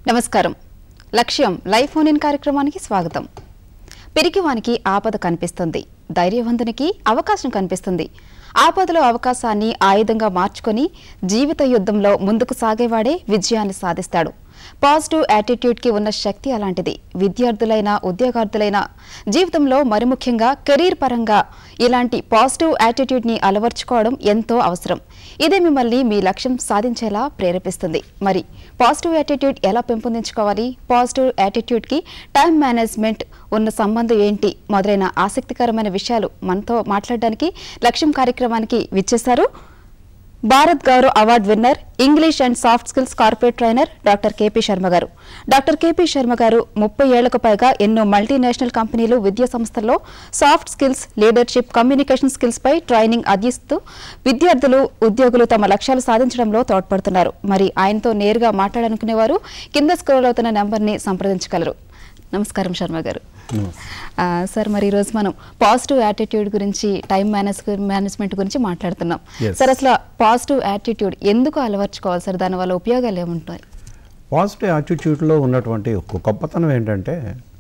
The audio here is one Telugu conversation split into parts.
నమస్కారం లక్ష్యం లైవ్ ఫోన్ ఇన్ కార్యక్రమానికి స్వాగతం పిరికివానికి ఆపద కనిపిస్తుంది ధైర్యవంతునికి అవకాశం కనిపిస్తుంది ఆపదలో అవకాశాన్ని ఆయుధంగా మార్చుకొని జీవిత యుద్ధంలో ముందుకు సాగేవాడే విజయాన్ని సాధిస్తాడు పాజిటివ్ యాటిట్యూడ్కి ఉన్న శక్తి అలాంటిది విద్యార్థులైనా ఉద్యోగార్థులైనా జీవితంలో మరి ముఖ్యంగా కెరీర్ పరంగా ఇలాంటి పాజిటివ్ యాటిట్యూడ్ని అలవర్చుకోవడం ఎంతో అవసరం ఇదే మిమ్మల్ని మీ లక్ష్యం సాధించేలా ప్రేరేపిస్తుంది మరి పాజిటివ్ యాటిట్యూడ్ ఎలా పెంపొందించుకోవాలి పాజిటివ్ యాటిట్యూడ్కి టైం మేనేజ్మెంట్ ఉన్న సంబంధం ఏంటి మొదలైన ఆసక్తికరమైన విషయాలు మనతో మాట్లాడడానికి లక్ష్యం కార్యక్రమానికి విచ్చేశారు Bharat Gaurav award winner English and soft skills corporate trainer doctor KP Sharma గారు డాక్టర్ కేపీ శర్మ గారు ముప్పై ఏళ్లకు పైగా ఎన్నో మల్టీనేషనల్ కంపెనీలు విద్యా సంస్థల్లో soft skills leadership communication skills పై ట్రైనింగ్ అందిస్తూ విద్యార్థులు ఉద్యోగులు తమ లక్ష్యాలు సాధించడంలో తోడ్పడుతున్నారు మరి ఆయనతో నేరుగా మాట్లాడాలనుకునేవారు కింద స్క్రోల్ అవుతున్న నెంబర్ని సంప్రదించగలరు నమస్కారం శర్మ గారు ఆ, సార్ మరి ఈరోజు మనం పాజిటివ్ యాటిట్యూడ్ గురించి టైం మేనేజ్ మేనేజ్మెంట్ గురించి మాట్లాడుతున్నాం Yes. సార్ అసలు పాజిటివ్ యాటిట్యూడ్ ఎందుకు అలవర్చుకోవాలి సార్ దానివల్ల ఉపయోగాలు ఏముంటాయి పాజిటివ్ యాటిట్యూడ్లో ఉన్నటువంటి ఒక గొప్పతనం ఏంటంటే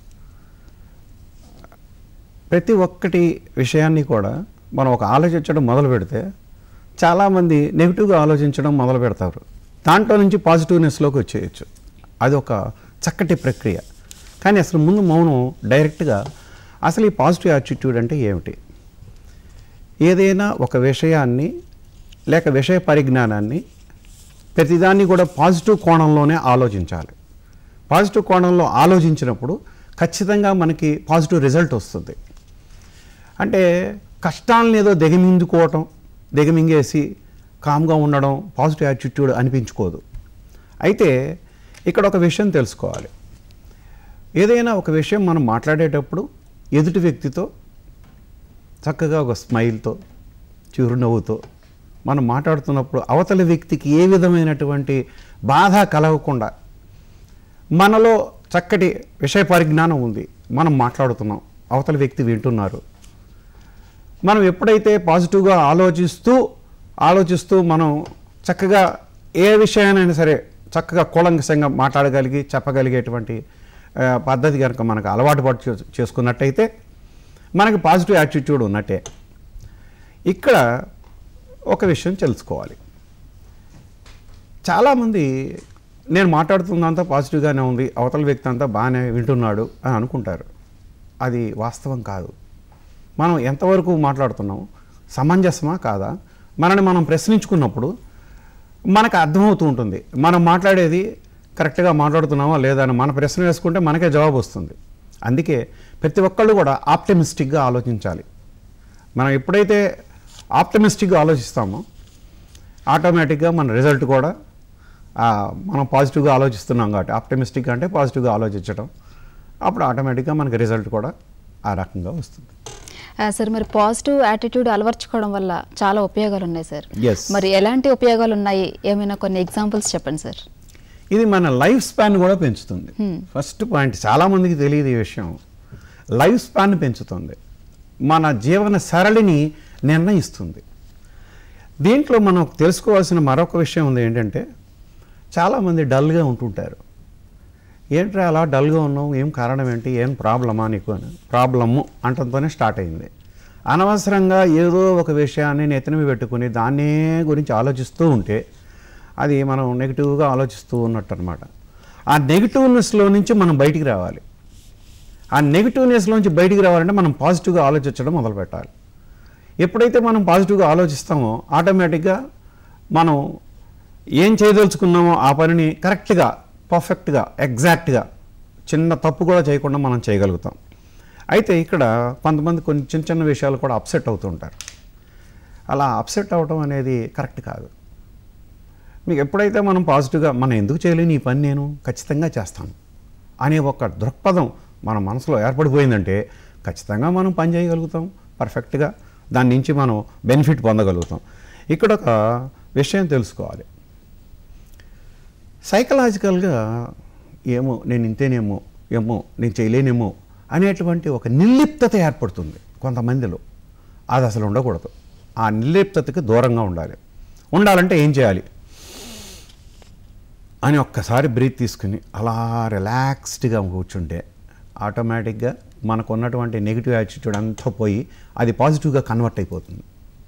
ప్రతి ఒక్కటి విషయాన్ని కూడా మనం ఒక ఆలోచించడం మొదలు పెడితే చాలామంది నెగిటివ్గా ఆలోచించడం మొదలు పెడతారు దాంట్లో నుంచి పాజిటివ్నెస్లోకి వచ్చేయచ్చు అది ఒక చక్కటి ప్రక్రియ కానీ అసలు ముందు మౌనం డైరెక్ట్గా అసలు ఈ పాజిటివ్ యాటిట్యూడ్ అంటే ఏమిటి ఏదైనా ఒక విషయాన్ని లేక విషయ పరిజ్ఞానాన్ని ప్రతిదాన్ని కూడా పాజిటివ్ కోణంలోనే ఆలోచించాలి పాజిటివ్ కోణంలో ఆలోచించినప్పుడు ఖచ్చితంగా మనకి పాజిటివ్ రిజల్ట్ వస్తుంది అంటే కష్టాలను ఏదో దిగమిందుకోవటం దిగమింగేసి కామ్గా ఉండడం పాజిటివ్ యాటిట్యూడ్ అనిపించుకోదు అయితే ఇక్కడ ఒక విషయం తెలుసుకోవాలి ఏదైనా ఒక విషయం మనం మాట్లాడేటప్పుడు ఎదుటి వ్యక్తితో చక్కగా ఒక స్మైల్తో చిరునవ్వుతో మనం మాట్లాడుతున్నప్పుడు అవతల వ్యక్తికి ఏ విధమైనటువంటి బాధ కలగకుండా మనలో చక్కటి విషయ పరిజ్ఞానం ఉంది మనం మాట్లాడుతున్నాం అవతల వ్యక్తి వింటున్నారు మనం ఎప్పుడైతే పాజిటివ్గా ఆలోచిస్తూ ఆలోచిస్తూ మనం చక్కగా ఏ విషయానైనా సరే చక్కగా కూలంకషంగా మాట్లాడగలిగి చెప్పగలిగేటువంటి ఆ, పద్ధతి కనుక మనకు అలవాటు పడి చే- చేసుకున్నట్టయితే మనకి పాజిటివ్ యాటిట్యూడ్ ఉన్నట్టే ఇక్కడ ఒక విషయం తెలుసుకోవాలి చాలామంది నేను మాట్లాడుతున్నంత పాజిటివ్గానే ఉంది అవతల వ్యక్తి అంతా బాగానే వింటున్నాడు అని అనుకుంటారు అది వాస్తవం కాదు మనం ఎంతవరకు మాట్లాడుతున్నాం సమంజసమా కాదా మనని మనం ప్రశ్నించుకున్నప్పుడు మనకు అర్థమవుతూ ఉంటుంది మనం మాట్లాడేది కరెక్ట్గా మాట్లాడుతున్నామా లేదా అని మన ప్రశ్న వేసుకుంటే మనకే జవాబు వస్తుంది అందుకే ప్రతి ఒక్కళ్ళు కూడా ఆప్టమిస్టిక్గా ఆలోచించాలి మనం ఎప్పుడైతే ఆప్టమిస్టిక్గా ఆలోచిస్తామో ఆటోమేటిక్గా మన రిజల్ట్ కూడా ఆ, మనం పాజిటివ్గా ఆలోచిస్తున్నాం కాబట్టి ఆప్టమిస్టిక్ అంటే పాజిటివ్గా ఆలోచించడం అప్పుడు ఆటోమేటిక్గా మనకి రిజల్ట్ కూడా ఆ రకంగా వస్తుంది ఆ, సార్ మరి పాజిటివ్ యాటిట్యూడ్ అలవర్చుకోవడం వల్ల చాలా ఉపయోగాలు ఉన్నాయి సార్ Yes. మరి ఎలాంటి ఉపయోగాలు ఉన్నాయి ఏమైనా కొన్ని ఎగ్జాంపుల్స్ చెప్పండి సార్ ఇది మన లైఫ్ స్పాన్ కూడా పెంచుతుంది ఫస్ట్ పాయింట్ చాలామందికి తెలియదు ఈ విషయం లైఫ్ స్పాన్ పెంచుతుంది మన జీవన సరళిని నిర్ణయిస్తుంది దీంట్లో మనం తెలుసుకోవాల్సిన మరొక విషయం ఉంది ఏంటంటే చాలామంది డల్గా ఉంటుంటారు ఏంట్రా అలా డల్గా ఉన్నావు ఏం కారణం ఏంటి ఏం ప్రాబ్లమా నీకు అని ప్రాబ్లము అంటంతోనే స్టార్ట్ అయింది అనవసరంగా ఏదో ఒక విషయాన్ని నెత్తినవి పెట్టుకుని దాన్నే గురించి ఆలోచిస్తూ ఉంటే అది మనం నెగిటివ్గా ఆలోచిస్తూ ఉన్నట్టు అనమాట ఆ నెగిటివ్నెస్లో నుంచి మనం బయటికి రావాలి ఆ నెగిటివ్నెస్లోంచి బయటికి రావాలంటే మనం పాజిటివ్గా ఆలోచించడం మొదలు పెట్టాలి ఎప్పుడైతే మనం పాజిటివ్గా ఆలోచిస్తామో ఆటోమేటిక్గా మనం ఏం చేయదలుచుకున్నామో ఆ పనిని కరెక్ట్గా పర్ఫెక్ట్గా ఎగ్జాక్ట్గా చిన్న తప్పు కూడా చేయకుండా మనం చేయగలుగుతాం అయితే ఇక్కడ కొంతమంది కొన్ని చిన్న చిన్న విషయాలు కూడా అప్సెట్ అవుతూ ఉంటారు అలా అప్సెట్ అవ్వడం అనేది కరెక్ట్ కాదు మీకు ఎప్పుడైతే మనం పాజిటివ్గా మనం ఎందుకు చేయలేని ఈ పని నేను ఖచ్చితంగా చేస్తాను అనే ఒక దృక్పథం మన మనసులో ఏర్పడిపోయిందంటే ఖచ్చితంగా మనం పని చేయగలుగుతాం పర్ఫెక్ట్గా దాని నుంచి మనం బెనిఫిట్ పొందగలుగుతాం ఇక్కడ ఒక విషయం తెలుసుకోవాలి సైకలాజికల్గా ఏమో నేను ఇంతేనేమో ఏమో నేను చేయలేనేమో అనేటువంటి ఒక నిర్లిప్తత ఏర్పడుతుంది కొంతమందిలో అది అసలు ఉండకూడదు ఆ నిర్లిప్తతకి దూరంగా ఉండాలి ఉండాలంటే ఏం చేయాలి అని ఒక్కసారి బ్రీత్ తీసుకుని అలా రిలాక్స్డ్గా కూర్చుంటే ఆటోమేటిక్గా మనకు ఉన్నటువంటి నెగిటివ్ యాటిట్యూడ్ అంతా పోయి అది పాజిటివ్గా కన్వర్ట్ అయిపోతుంది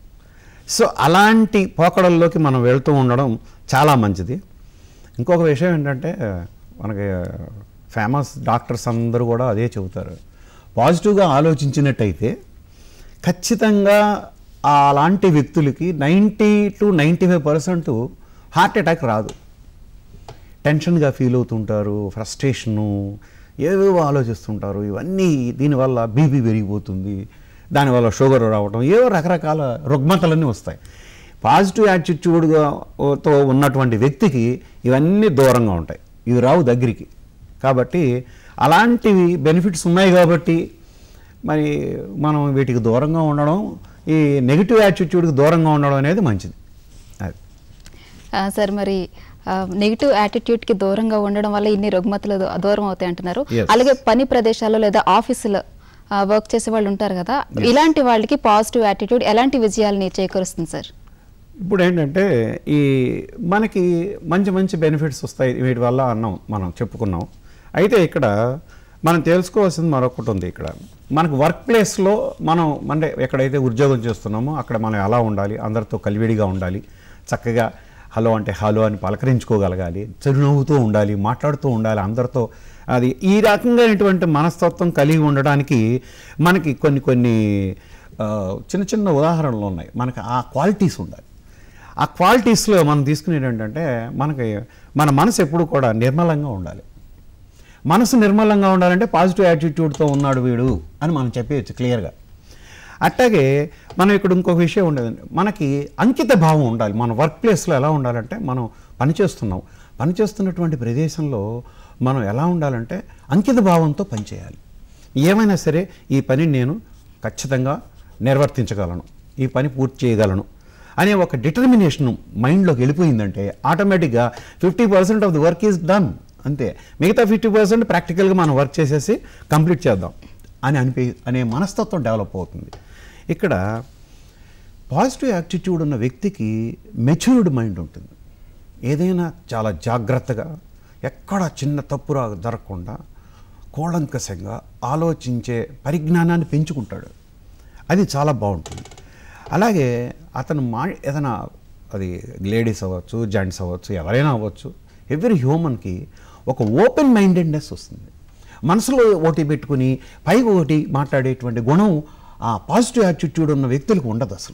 సో అలాంటి పోకడల్లోకి మనం వెళ్తూ ఉండడం చాలా మంచిది ఇంకొక విషయం ఏంటంటే మనకి ఫేమస్ డాక్టర్స్ అందరూ కూడా అదే చెబుతారు పాజిటివ్గా ఆలోచించినట్టయితే ఖచ్చితంగా అలాంటి వ్యక్తులకి ninety two ninety five percent heart attack రాదు టెన్షన్గా ఫీల్ అవుతుంటారు ఫ్రస్ట్రేషను ఏవేవో ఆలోచిస్తుంటారు ఇవన్నీ దీనివల్ల బీపీ పెరిగిపోతుంది దానివల్ల షుగర్ రావడం ఏవో రకరకాల రుగ్మతలన్నీ వస్తాయి పాజిటివ్ యాటిట్యూడ్గా తో ఉన్నటువంటి వ్యక్తికి ఇవన్నీ దూరంగా ఉంటాయి ఇవి రావు దగ్గరికి కాబట్టి అలాంటివి బెనిఫిట్స్ ఉన్నాయి కాబట్టి మరి మనం వీటికి దూరంగా ఉండడం ఈ నెగిటివ్ యాటిట్యూడ్కి దూరంగా ఉండడం అనేది మంచిది అది ఆ, సార్ మరి నెగిటివ్ యాటిట్యూడ్ కి దూరంగా ఉండడం వల్ల ఇన్ని రుగ్మతలు దూ- దూరం అవుతాయి అంటున్నారు Yes. అలాగే పని ప్రదేశాల్లో లేదా ఆఫీసులో వర్క్ చేసే వాళ్ళు ఉంటారు కదా ఇలాంటి వాళ్ళకి పాజిటివ్ యాటిట్యూడ్ ఎలాంటి విజయాలని చేకూరుస్తుంది సార్ ఇప్పుడు ఏంటంటే ఈ మనకి మంచి మంచి బెనిఫిట్స్ వస్తాయి వీటి వల్ల అన్నాం మనం చెప్పుకున్నాం అయితే ఇక్కడ మనం తెలుసుకోవాల్సింది మరొకటి ఉంది ఇక్కడ మనకు వర్క్ ప్లేస్లో మనం అంటే ఎక్కడైతే ఉద్యోగం చేస్తున్నామో అక్కడ మనం ఎలా ఉండాలి అందరితో కలివిడిగా ఉండాలి చక్కగా హలో అంటే హలో అని పలకరించుకోగలగాలి చిరునవ్వుతూ ఉండాలి మాట్లాడుతూ ఉండాలి అందరితో అది ఈ రకంగానటువంటి మనస్తత్వం కలిగి ఉండడానికి మనకి కొన్ని కొన్ని ఆ, చిన్న చిన్న ఉదాహరణలు ఉన్నాయి మనకి ఆ క్వాలిటీస్ ఉండాలి ఆ క్వాలిటీస్లో మనం తీసుకునేది ఏంటంటే మనకి మన మనసు ఎప్పుడు కూడా నిర్మలంగా ఉండాలి మనసు నిర్మలంగా ఉండాలంటే పాజిటివ్ యాటిట్యూడ్తో ఉన్నాడు వీడు అని మనం చెప్పేయచ్చు క్లియర్గా అట్లాగే మనం ఇక్కడ ఇంకొక విషయం ఉండదండి మనకి అంకిత భావం ఉండాలి మన వర్క్ ప్లేస్లో ఎలా ఉండాలంటే మనం పనిచేస్తున్నాం పనిచేస్తున్నటువంటి ప్రదేశంలో మనం ఎలా ఉండాలంటే అంకిత భావంతో పనిచేయాలి ఏమైనా సరే ఈ పని నేను ఖచ్చితంగా నిర్వర్తించగలను ఈ పని పూర్తి చేయగలను అనే ఒక డిటర్మినేషన్ మైండ్లోకి వెళ్ళిపోయిందంటే ఆటోమేటిక్గా fifty percent of the work is done అంతే మిగతా ఫిఫ్టీ పర్సెంట్ ప్రాక్టికల్గా మనం వర్క్ చేసేసి కంప్లీట్ చేద్దాం అని అనిపి అనే మనస్తత్వం డెవలప్ అవుతుంది ఇక్కడ పాజిటివ్ యాటిట్యూడ్ ఉన్న వ్యక్తికి మెచ్యూర్డ్ మైండ్ ఉంటుంది ఏదైనా చాలా జాగ్రత్తగా ఎక్కడ చిన్న తప్పు రా జరగకుండా కూలంకషంగా ఆలోచించే పరిజ్ఞానాన్ని పెంచుకుంటాడు అది చాలా బాగుంటుంది అలాగే అతను మా ఏదైనా అది లేడీస్ అవ్వచ్చు జెంట్స్ అవ్వచ్చు ఎవరైనా అవ్వచ్చు ఎవ్రీ హ్యూమన్కి ఒక ఓపెన్ మైండెడ్నెస్ వస్తుంది మనసులో ఒకటి పెట్టుకుని పైకి ఒకటి మాట్లాడేటువంటి గుణం ఆ పాజిటివ్ యాటిట్యూడ్ ఉన్న వ్యక్తులకు ఉండదు అసలు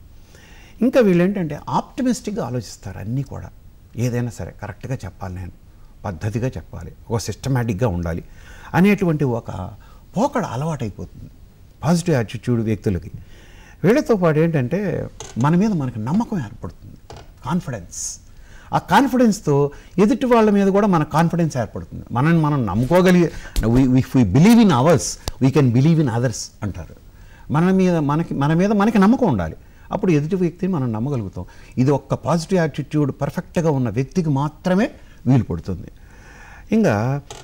ఇంకా వీళ్ళు ఏంటంటే ఆప్టమిస్టిక్గా ఆలోచిస్తారు అన్నీ కూడా ఏదైనా సరే కరెక్ట్గా చెప్పాలి నేను పద్ధతిగా చెప్పాలి ఒక సిస్టమేటిక్గా ఉండాలి అనేటువంటి ఒక పోకడ అలవాటైపోతుంది పాజిటివ్ యాటిట్యూడ్ వ్యక్తులకి వీళ్ళతో పాటు ఏంటంటే మన మీద మనకి నమ్మకం ఏర్పడుతుంది కాన్ఫిడెన్స్ ఆ కాన్ఫిడెన్స్తో ఎదుటి వాళ్ళ మీద కూడా మన కాన్ఫిడెన్స్ ఏర్పడుతుంది మనల్ని మనం నమ్ముకోగలిగే if we believe in ours we can believe in others అంటారు మన మీద మనకి మన మీద మనకి నమ్మకం ఉండాలి అప్పుడు ఎదుటి వ్యక్తిని మనం నమ్మగలుగుతాం ఇది ఒక్క పాజిటివ్ యాటిట్యూడ్ పర్ఫెక్ట్గా ఉన్న వ్యక్తికి మాత్రమే వీలు పడుతుంది ఇంకా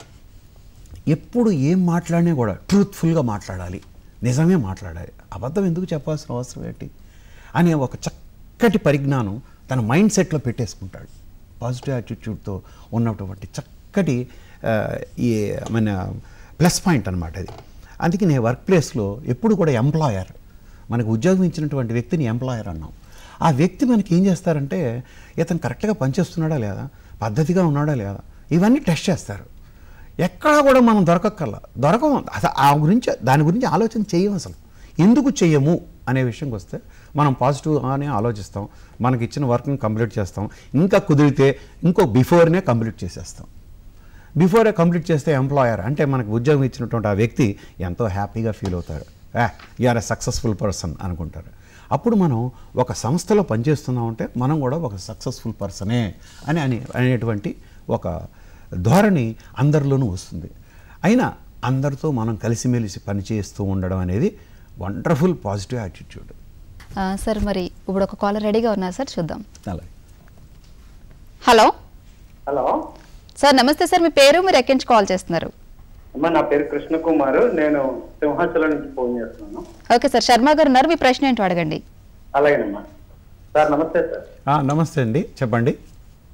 ఎప్పుడు ఏం మాట్లాడినా కూడా ట్రూత్ఫుల్గా మాట్లాడాలి నిజమే మాట్లాడాలి అబద్ధం ఎందుకు చెప్పాల్సిన అవసరం ఏంటి అనే ఒక చక్కటి పరిజ్ఞానం తన మైండ్ సెట్లో పెట్టేసుకుంటాడు పాజిటివ్ యాటిట్యూడ్తో ఉన్నటువంటి చక్కటి ఆ, ఈ మన ప్లస్ పాయింట్ అనమాట అది అందుకే నేను వర్క్ ప్లేస్లో ఎప్పుడు కూడా ఎంప్లాయర్ మనకు ఉద్యోగం ఇచ్చినటువంటి వ్యక్తిని ఎంప్లాయర్ అన్నాం ఆ వ్యక్తి మనకి ఏం చేస్తారంటే ఇతను కరెక్ట్గా పనిచేస్తున్నాడా లేదా పద్ధతిగా ఉన్నాడా లేదా ఇవన్నీ టెస్ట్ చేస్తారు ఎక్కడా కూడా మనం దొరకక్కర్లా దొరకం అసలు ఆ గురించి దాని గురించి ఆలోచన చేయం అసలు ఎందుకు చెయ్యము అనే విషయంకి వస్తే మనం పాజిటివ్ అని ఆలోచిస్తాం మనకి ఇచ్చిన వర్క్ని కంప్లీట్ చేస్తాం ఇంకా కుదిరితే ఇంకో బిఫోర్నే కంప్లీట్ చేసేస్తాం బిఫోరే కంప్లీట్ చేస్తే ఎంప్లాయర్ అంటే మనకు ఉద్యోగం ఇచ్చినటువంటి ఆ వ్యక్తి ఎంతో హ్యాపీగా ఫీల్ అవుతారు ఏ యూఆర్ ఎ సక్సెస్ఫుల్ పర్సన్ అనుకుంటారు అప్పుడు మనం ఒక సంస్థలో పనిచేస్తున్నామంటే మనం కూడా ఒక సక్సెస్ఫుల్ పర్సనే అని అని అనేటువంటి ఒక ధోరణి అందరిలోనూ వస్తుంది అయినా అందరితో మనం కలిసిమెలిసి పనిచేస్తూ ఉండడం అనేది వండర్ఫుల్ పాజిటివ్ యాటిట్యూడ్ ఆ, సార్ మరి ఇప్పుడు ఒక కాలర్ రెడీగా ఉన్నారు సార్ చూద్దాం అలాగే హలో హలో సార్ నమస్తే సార్ మీ పేరు మీరు ఎక్కడి నుంచి కాల్ చేస్తున్నారు అమ్మా నా పేరు కృష్ణకుమార్ నేను సింహాచలం నుంచి ఫోన్ చేస్తున్నాను ఓకే సార్ శర్మ గారు ఉన్నారు మీ ప్రశ్న ఏంటో అడగండి అలాగేనమ్మా సార్ నమస్తే సార్ ఆ, నమస్తే అండి చెప్పండి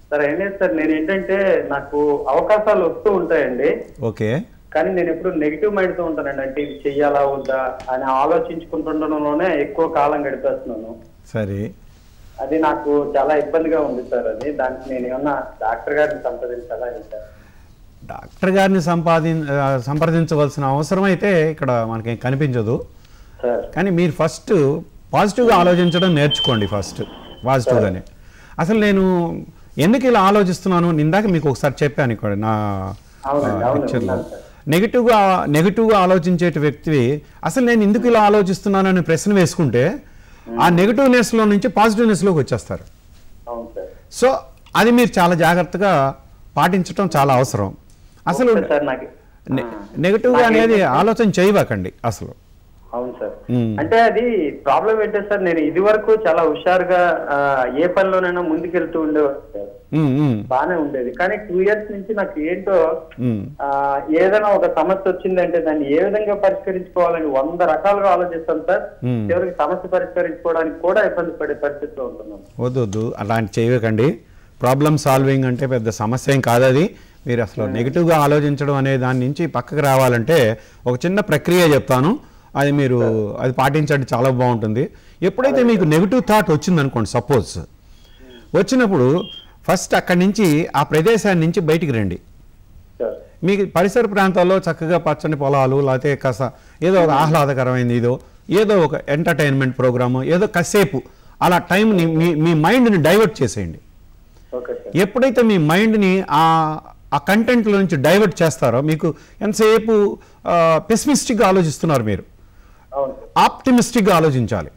సార్ ఏం లేదు సార్ నేను ఏంటంటే నాకు అవకాశాలు వస్తూ ఉంటాయండి ఓకే కానీ నేను ఎప్పుడు నెగిటివ్ మైండ్ తో ఉంటానండి అంటే ఇది చెయ్యాలా వద్దా అని ఆలోచించుకుంటుండడంలోనే ఎక్కువ కాలం గడిపేస్తున్నాను సరే అది నాకు చాలా ఇబ్బందిగా ఉంది సార్ అది దానికి నేను ఏమన్నా డాక్టర్ గారిని సంప్రదించాలా ఏంటి సార్ డాక్టర్ గారిని సంపాది ఆ, సంప్రదించవలసిన అవసరం అయితే ఇక్కడ మనకేం కనిపించదు సార్ కానీ మీరు ఫస్ట్ పాజిటివ్గా ఆలోచించడం నేర్చుకోండి ఫస్ట్ పాజిటివ్గానే అసలు నేను ఎందుకు ఇలా ఆలోచిస్తున్నాను ఇందాక మీకు ఒకసారి చెప్పాను ఇక్కడ నా అవునండి, అవును, పిక్చర్లో విన్నాను సార్. నెగిటివ్గా నెగిటివ్గా ఆలోచించే వ్యక్తి అసలు నేను ఎందుకు ఇలా ఆలోచిస్తున్నాను అనే ప్రశ్న వేసుకుంటే ఆ నెగిటివ్నెస్లో నుంచి పాజిటివ్నెస్లోకి వచ్చేస్తారు అవును సార్ సో అది మీరు చాలా జాగ్రత్తగా పాటించడం చాలా అవసరం అసలు ఓకే సార్ నాకు నె- నెగిటివ్గా అనేది ఆలోచన చేయబాకండి అసలు అవును సార్ మ్మ్. అంటే అది ప్రాబ్లం ఏంటంటే సార్ నేను ఇది వరకు చాలా హుషారుగా ఆ, ఏ పనిలోనైనా ముందుకెళ్తూ ఉండేవాడు సార్ ఉమ్, ఉమ్, బానే ఉండేది కానీ టూ ఇయర్స్ నుంచి నాకు ఏంటో ఉమ్. ఆ, ఏదైనా ఒక సమస్య వచ్చిందంటే దాన్ని ఏ విధంగా పరిష్కరించుకోవాలని వంద రకాలుగా ఆలోచిస్తాను సార్ మ్మ్. చివరికి సమస్య పరిష్కరించుకోవడానికి కూడా ఇబ్బంది పడే పరిస్థితిలో ఉంటున్నాను వద్దు వద్దు అలాంటి చేయకండి ప్రాబ్లమ్ సాల్వింగ్ అంటే పెద్ద సమస్య ఏం కాదు అది మీరు అసలు నెగిటివ్గా ఆలోచించడం అనే దాని నుంచి పక్కకు రావాలంటే ఒక చిన్న ప్రక్రియ చెప్తాను అది మీరు అది పాటించండి చాలా బాగుంటుంది ఎప్పుడైతే మీకు నెగిటివ్ థాట్ వచ్చిందనుకోండి సపోజ్ వచ్చినప్పుడు ఫస్ట్ అక్కడి నుంచి ఆ ప్రదేశాన్ని నుంచి బయటికి రండి సార్ మీకు పరిసర ప్రాంతాల్లో చక్కగా పచ్చని పొలాలు లేకపోతే కాస్త ఏదో ఒక ఆహ్లాదకరమైనది ఏదో ఏదో ఒక ఎంటర్టైన్మెంట్ ప్రోగ్రాము ఏదో కాసేపు అలా టైంని మీ మీ మైండ్ని డైవర్ట్ చేసేయండి ఓకే సార్ ఎప్పుడైతే మీ మైండ్ని ఆ ఆ కంటెంట్లో నుంచి డైవర్ట్ చేస్తారో మీకు ఎంతసేపు పెసిమిస్టిక్గా ఆలోచిస్తున్నారు మీరు అవును సార్ ఆప్టిమిస్టిక్గా ఆలోచించాలి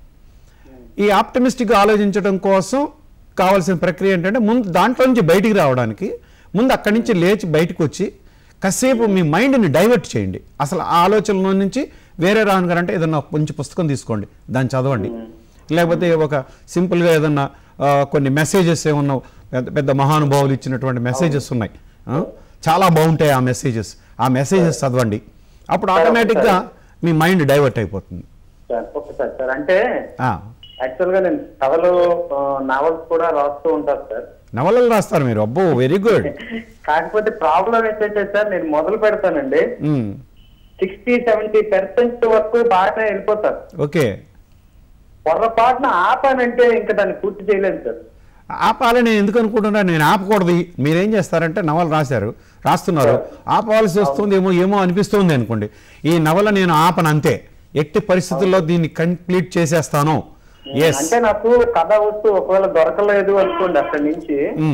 ఈ ఆప్టిమిస్టిక్గా ఆలోచించడం కోసం కావాల్సిన ప్రక్రియ ఏంటంటే ముందు దాంట్లో నుంచి బయటికి రావడానికి ముందు అక్కడి నుంచి లేచి బయటకు వచ్చి కాసేపు మీ మైండ్ని డైవర్ట్ చేయండి అసలు ఆ ఆలోచనలో నుంచి వేరే రానుగారంటే ఏదన్నా కొంచెం పుస్తకం తీసుకోండి దాన్ని చదవండి లేకపోతే ఒక సింపుల్గా ఏదన్నా ఆ, కొన్ని మెసేజెస్ ఏమన్నా పెద్ద పెద్ద మహానుభావులు ఇచ్చినటువంటి మెసేజెస్ ఉన్నాయి ఆ? చాలా బాగుంటాయి ఆ మెసేజెస్ ఆ మెసేజెస్ చదవండి అప్పుడు ఆటోమేటిక్గా మీ మైండ్ డైవర్ట్ అయిపోతుంది సార్ ఓకే సార్ సార్ అంటే ఆ, యాక్చువల్ గా నేను కథలు నావల్స్ కూడా రాస్తూ ఉంటాను సార్ నవలలు రాస్తారు మీరు అబ్బో వెరీ గుడ్ కాకపోతే ప్రాబ్లం ఏంటంటే సార్ నేను మొదలు పెడతానండి సిక్స్టీ సెవెంటీ పర్సెంట్ వరకు బాగానే వెళ్ళిపోతారు ఓకే పొరపాటున ఆపానంటే ఇంకా దాన్ని పూర్తి చేయలేను సార్ ఆపాలని నేను ఎందుకు అనుకుంటున్నా నేను ఆపకూడదు మీరేం చేస్తారంటే నవల రాశారు రాస్తున్నారు ఆపవలసి వస్తుంది ఏమో ఏమో అనిపిస్తుంది అనుకోండి ఈ నవల నేను ఆపను అంతే ఎట్టి పరిస్థితుల్లో దీన్ని కంప్లీట్ చేసేస్తాను ఎస్ అంటే నాకు కథ వస్తువు ఒకవేళ దొరకలేదు అనుకోండి అక్కడి నుంచి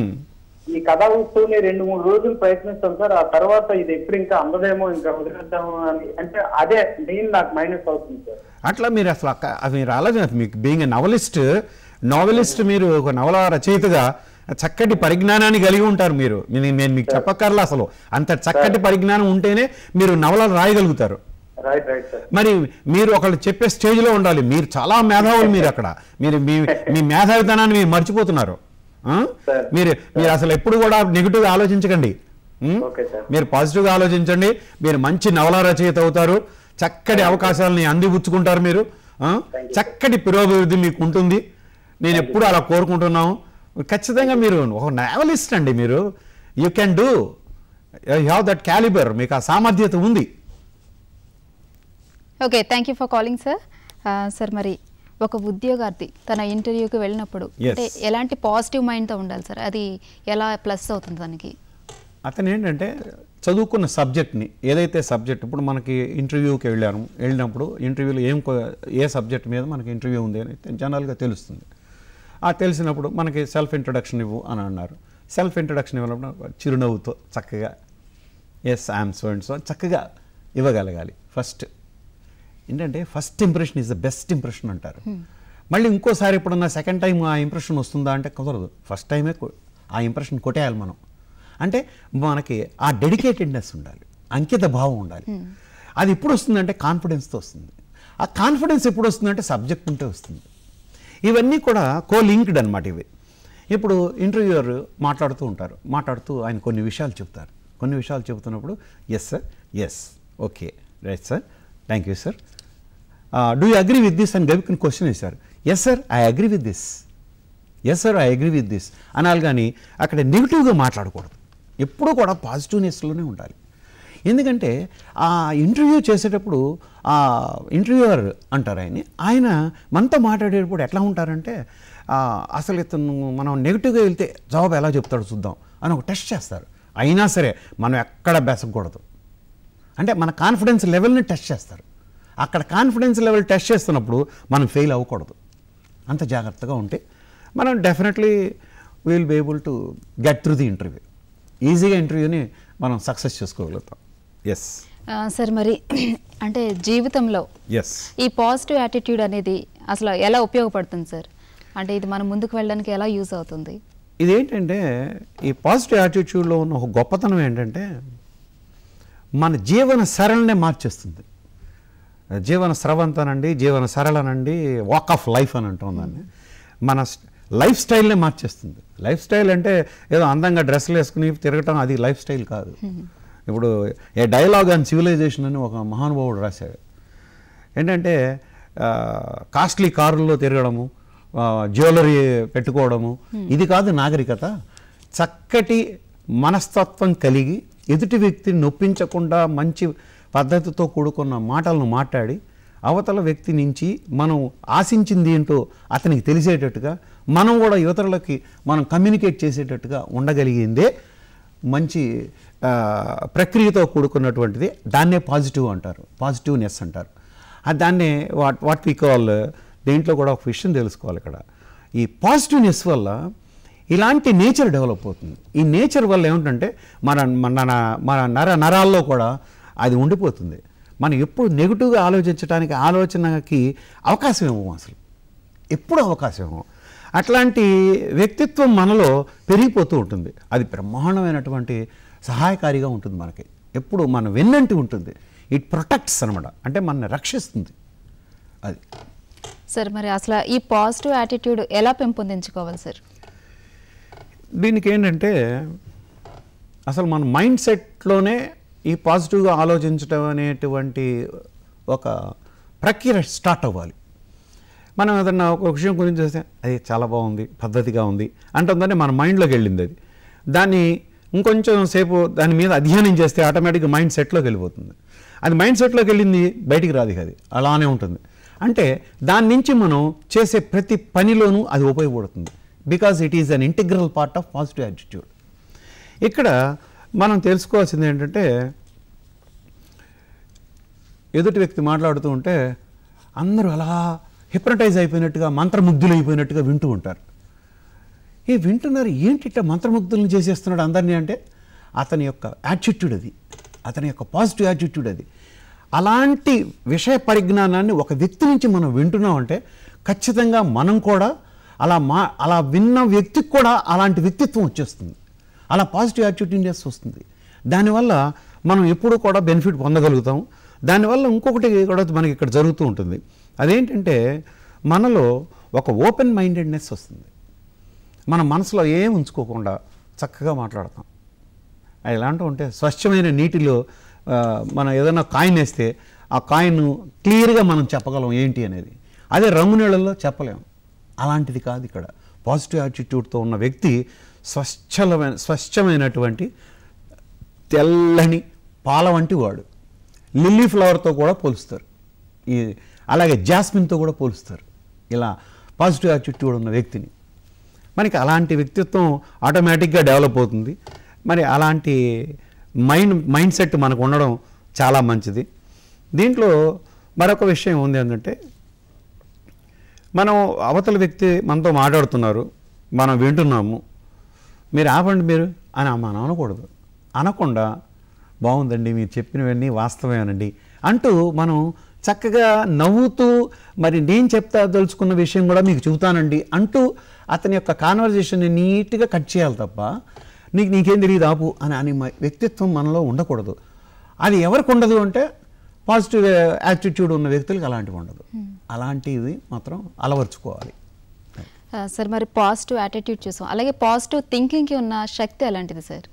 ఈ కథ వస్తువుని రెండు మూడు రోజులు ప్రయత్నిస్తాం సార్ ఆ తర్వాత ఇది ఎప్పుడు ఇంకా అందదేమో ఇంకా వదిలేద్దాము అని అంటే అదే మెయిన్ నాకు మైనస్ అవుతుంది సార్ అట్లా మీరు అసలు అక్క- అది మీరు ఆలోచన మీకు బీయింగ్ ఎ నవలిస్ట్ నావలిస్ట్ మీరు ఒక నవల రచయితగా చక్కటి పరిజ్ఞానాన్ని కలిగి ఉంటారు మీరు నేను నేను మీకు చెప్పక్కర్లా అసలు అంత చక్కటి పరిజ్ఞానం ఉంటేనే మీరు నవలలు రాయగలుగుతారు రైట్ రైట్ సార్ మరి మీరు ఒకళ్ళు చెప్పే స్టేజ్లో ఉండాలి మీరు చాలా మేధావులు మీరు అక్కడ మీరు మీ మీ మేధావితనాన్ని మీరు మర్చిపోతున్నారు ఆ? Sir. మీరు మీరు అసలు ఎప్పుడు కూడా నెగిటివ్గా ఆలోచించకండి ఉం? ఓకే సార్ మీరు పాజిటివ్గా ఆలోచించండి మీరు మంచి నవల రచయిత అవుతారు చక్కటి అవకాశాలని అందిపుచ్చుకుంటారు మీరు ఆ? చక్కటి పురోభివృద్ధి మీకు ఉంటుంది నేను ఎప్పుడు అలా కోరుకుంటున్నాను ఖచ్చితంగా మీరు ఒక నావలిస్ట్ అండి మీరు you can do you have that calibre మీకు ఆ సామర్థ్యత ఉంది okay thank you for calling sir sir మరి ఒక ఉద్యోగార్థి తన ఇంటర్వ్యూకి వెళ్ళినప్పుడు Yes. అంటే ఎలాంటి పాజిటివ్ మైండ్తో ఉండాలి సార్ అది ఎలా ప్లస్ అవుతుంది దానికి అతను ఏంటంటే చదువుకున్న సబ్జెక్ట్ని ఏదైతే సబ్జెక్ట్ ఇప్పుడు మనకి ఇంటర్వ్యూకి వెళ్ళాము వెళ్ళినప్పుడు ఇంటర్వ్యూలో ఏం కొ- ఏ సబ్జెక్ట్ మీద మనకి ఇంటర్వ్యూ ఉంది అని జనరల్గా తెలుస్తుంది ఆ తెలిసినప్పుడు మనకి సెల్ఫ్ ఇంట్రడక్షన్ ఇవ్వు అని అన్నారు సెల్ఫ్ ఇంట్రడక్షన్ ఇవ్వడం చిరునవ్వుతో చక్కగా yes I'm so and so చక్కగా ఇవ్వగలగాలి ఫస్ట్ ఏంటంటే first impression is the best impression అంటారు మళ్ళీ ఇంకోసారి ఎప్పుడన్నా సెకండ్ టైం ఆ ఇంప్రెషన్ వస్తుందా అంటే కుదరదు ఫస్ట్ టైమే కొ- ఆ ఇంప్రెషన్ కొట్టేయాలి మనం అంటే మనకి ఆ డెడికేటెడ్నెస్ ఉండాలి అంకిత భావం ఉండాలి అది ఎప్పుడు వస్తుందంటే కాన్ఫిడెన్స్తో వస్తుంది ఆ కాన్ఫిడెన్స్ ఎప్పుడు వస్తుందంటే సబ్జెక్ట్ ఉంటే వస్తుంది ఇవన్నీ కూడా కో లింక్డ్ అనమాట ఇవి ఇప్పుడు ఇంటర్వ్యూయర్ మాట్లాడుతూ ఉంటారు మాట్లాడుతూ ఆయన కొన్ని విషయాలు చెప్తారు కొన్ని విషయాలు చెబుతున్నప్పుడు yes sir yes okay right sir thank you sir do you agree with this అని గవికన్ క్వశ్చన్ వేశారు yes sir I agree with this yes sir I agree with this అనాలి కానీ అక్కడ నెగిటివ్గా మాట్లాడకూడదు ఎప్పుడూ కూడా పాజిటివ్నెస్లోనే ఉండాలి ఎందుకంటే ఆ ఇంటర్వ్యూ చేసేటప్పుడు ఆ ఇంటర్వ్యూవర్ అంటారు ఆయన ఆయన మనతో మాట్లాడేటప్పుడు ఎట్లా ఉంటారంటే ఆ, అసలు ఇతను మనం నెగిటివ్గా వెళ్తే జవాబు ఎలా చెప్తాడో చూద్దాం అని ఒక టెస్ట్ చేస్తారు అయినా సరే మనం ఎక్కడ బెసకూడదు అంటే మన కాన్ఫిడెన్స్ లెవెల్ని టెస్ట్ చేస్తారు అక్కడ కాన్ఫిడెన్స్ లెవెల్ టెస్ట్ చేస్తున్నప్పుడు మనం ఫెయిల్ అవ్వకూడదు అంత జాగ్రత్తగా ఉంటే మనం definitely will be able to get through the interview ఈజీగా ఇంటర్వ్యూని మనం సక్సెస్ చేసుకోగలుగుతాం ఎస్ ఆ, సార్ మరి అంటే జీవితంలో ఎస్ ఈ పాజిటివ్ యాటిట్యూడ్ అనేది అసలు ఎలా ఉపయోగపడుతుంది సార్ అంటే ఇది మనం ముందుకు వెళ్ళడానికి ఎలా యూజ్ అవుతుంది ఇదేంటంటే ఈ పాజిటివ్ యాటిట్యూడ్లో ఉన్న ఒక గొప్పతనం ఏంటంటే మన జీవన సరళనే మార్చేస్తుంది జీవన స్రవంతనండి జీవన సరళనండి వాక్ ఆఫ్ లైఫ్ అని అంటాం దాన్ని మన లైఫ్ స్టైల్నే మార్చేస్తుంది లైఫ్ స్టైల్ అంటే ఏదో అందంగా డ్రెస్సులు వేసుకుని తిరగటం అది లైఫ్ స్టైల్ కాదు ఇప్పుడు ఏ డైలాగ్ అండ్ సివిలైజేషన్ అని ఒక మహానుభావుడు రాశాడు ఏంటంటే కాస్ట్లీ కారుల్లో తిరగడము జ్యువెలరీ పెట్టుకోవడము ఇది కాదు నాగరికత చక్కటి మనస్తత్వం కలిగి ఎదుటి వ్యక్తిని నొప్పించకుండా మంచి పద్ధతితో కూడుకున్న మాటలను మాట్లాడి అవతల వ్యక్తి నుంచి మనం ఆశించింది ఏంటో అతనికి తెలిసేటట్టుగా మనం కూడా యువతలకి మనం కమ్యూనికేట్ చేసేటట్టుగా ఉండగలిగిందే మంచి ఆ, ప్రక్రియతో కూడుకున్నటువంటిది దాన్నే పాజిటివ్ అంటారు పాజిటివ్నెస్ అంటారు అది దాన్నే వాట్ వాట్ వి కాల్ దేంట్లో కూడా ఒక విషయం తెలుసుకోవాలి ఇక్కడ ఈ పాజిటివ్నెస్ వల్ల ఇలాంటి నేచర్ డెవలప్ అవుతుంది ఈ నేచర్ వల్ల ఏమిటంటే మన మన మన నర నరాల్లో కూడా అది ఉండిపోతుంది మనం ఎప్పుడు నెగిటివ్గా ఆలోచించడానికి ఆలోచనకి అవకాశం ఇవ్వము అసలు ఎప్పుడు అవకాశం ఇవ్వము అట్లాంటి వ్యక్తిత్వం మనలో పెరిగిపోతూ ఉంటుంది అది బ్రహ్మాండమైనటువంటి సహాయకారిగా ఉంటుంది మనకి ఎప్పుడు మన వెన్నంటి ఉంటుంది ఇట్ ప్రొటెక్ట్స్ అనమాట అంటే మనని రక్షిస్తుంది అది సార్ మరి అసలు ఈ పాజిటివ్ యాటిట్యూడ్ ఎలా పెంపొందించుకోవాలి సార్ దీనికి ఏంటంటే అసలు మన మైండ్ సెట్లోనే ఈ పాజిటివ్గా ఆలోచించడం అనేటువంటి ఒక ప్రక్రియ స్టార్ట్ అవ్వాలి మనం ఏదన్నా ఒక విషయం గురించి చూస్తే అది చాలా బాగుంది పద్ధతిగా ఉంది అంటుందంటే మన మైండ్లోకి వెళ్ళింది అది దాన్ని ఇంకొంచెం సేపు దాని మీద అధ్యయనం చేస్తే ఆటోమేటిక్గా మైండ్ సెట్లోకి వెళ్ళిపోతుంది అది మైండ్ సెట్లోకి వెళ్ళింది బయటికి రాదు ఇక అది అలానే ఉంటుంది అంటే దాని నుంచి మనం చేసే ప్రతి పనిలోనూ అది ఉపయోగపడుతుంది because it is an integral part of positive attitude ఇక్కడ మనం తెలుసుకోవాల్సింది ఏంటంటే ఎదుటి వ్యక్తి మాట్లాడుతూ ఉంటే అందరూ అలా హిప్నటైజ్ అయిపోయినట్టుగా మంత్రముగ్ధులు అయిపోయినట్టుగా వింటూ ఉంటారు ఈ వింటున్నారు ఏంటి ఇట్లా మంత్రముగ్ధులను చేసేస్తున్నాడు అందరినీ అంటే అతని యొక్క యాటిట్యూడ్ అది అతని యొక్క పాజిటివ్ యాటిట్యూడ్ అది అలాంటి విషయ పరిజ్ఞానాన్ని ఒక వ్యక్తి నుంచి మనం వింటున్నాం అంటే ఖచ్చితంగా మనం కూడా అలా మా అలా విన్న వ్యక్తికి కూడా అలాంటి వ్యక్తిత్వం వచ్చేస్తుంది అలా పాజిటివ్ యాటిట్యూడ్నెస్ వస్తుంది దానివల్ల మనం ఎప్పుడూ కూడా బెనిఫిట్ పొందగలుగుతాం దానివల్ల ఇంకొకటి కూడా మనకి ఇక్కడ జరుగుతూ ఉంటుంది అదేంటంటే మనలో ఒక ఓపెన్ మైండెడ్నెస్ వస్తుంది మన మనసులో ఏం ఉంచుకోకుండా చక్కగా మాట్లాడతాం అది ఎలాంటి ఉంటే స్వచ్ఛమైన నీటిలో ఆ, మనం ఏదైనా కాయిన్ వేస్తే ఆ కాయిన్ క్లియర్గా మనం చెప్పగలం ఏంటి అనేది అదే రంగు నీళ్ళల్లో చెప్పలేం అలాంటిది కాదు ఇక్కడ పాజిటివ్ యాటిట్యూడ్తో ఉన్న వ్యక్తి స్వచ్ఛలమైన స్వచ్ఛమైనటువంటి తెల్లని పాల వంటి వాడు లిల్లీ ఫ్లవర్తో కూడా పోలుస్తారు ఈ అలాగే జాస్మిన్తో కూడా పోలుస్తారు ఇలా పాజిటివ్ యాటిట్యూడ్ ఉన్న వ్యక్తిని మనకి అలాంటి వ్యక్తిత్వం ఆటోమేటిక్గా డెవలప్ అవుతుంది మరి అలాంటి మైండ్ మైండ్ సెట్ మనకు ఉండడం చాలా మంచిది దీంట్లో మరొక విషయం ఉంది ఏంటంటే మనం అవతల వ్యక్తి మనతో మాట్లాడుతున్నారు మనం వింటున్నాము మీరు ఆపండి మీరు అని మనం అనకూడదు అనకుండా బాగుందండి మీరు చెప్పినవన్నీ వాస్తవేనండి అంటూ మనం చక్కగా నవ్వుతూ మరి నేను చెప్తా దలుచుకున్న విషయం కూడా మీకు చెబుతానండి అంటూ అతని యొక్క కాన్వర్జేషన్ని నీట్గా కట్ చేయాలి తప్ప నీకు నీకేం తెలియదు ఆపు అని అని మ- వ్యక్తిత్వం మనలో ఉండకూడదు అది ఎవరికి ఉండదు అంటే పాజిటివ్ యాటిట్యూడ్ ఉన్న వ్యక్తులకు అలాంటివి ఉండదు అలాంటివి మాత్రం అలవర్చుకోవాలి ఆ, సార్ మరి పాజిటివ్ యాటిట్యూడ్ చూసాం అలాగే పాజిటివ్ థింకింగ్కి ఉన్న శక్తి ఎలాంటిది సార్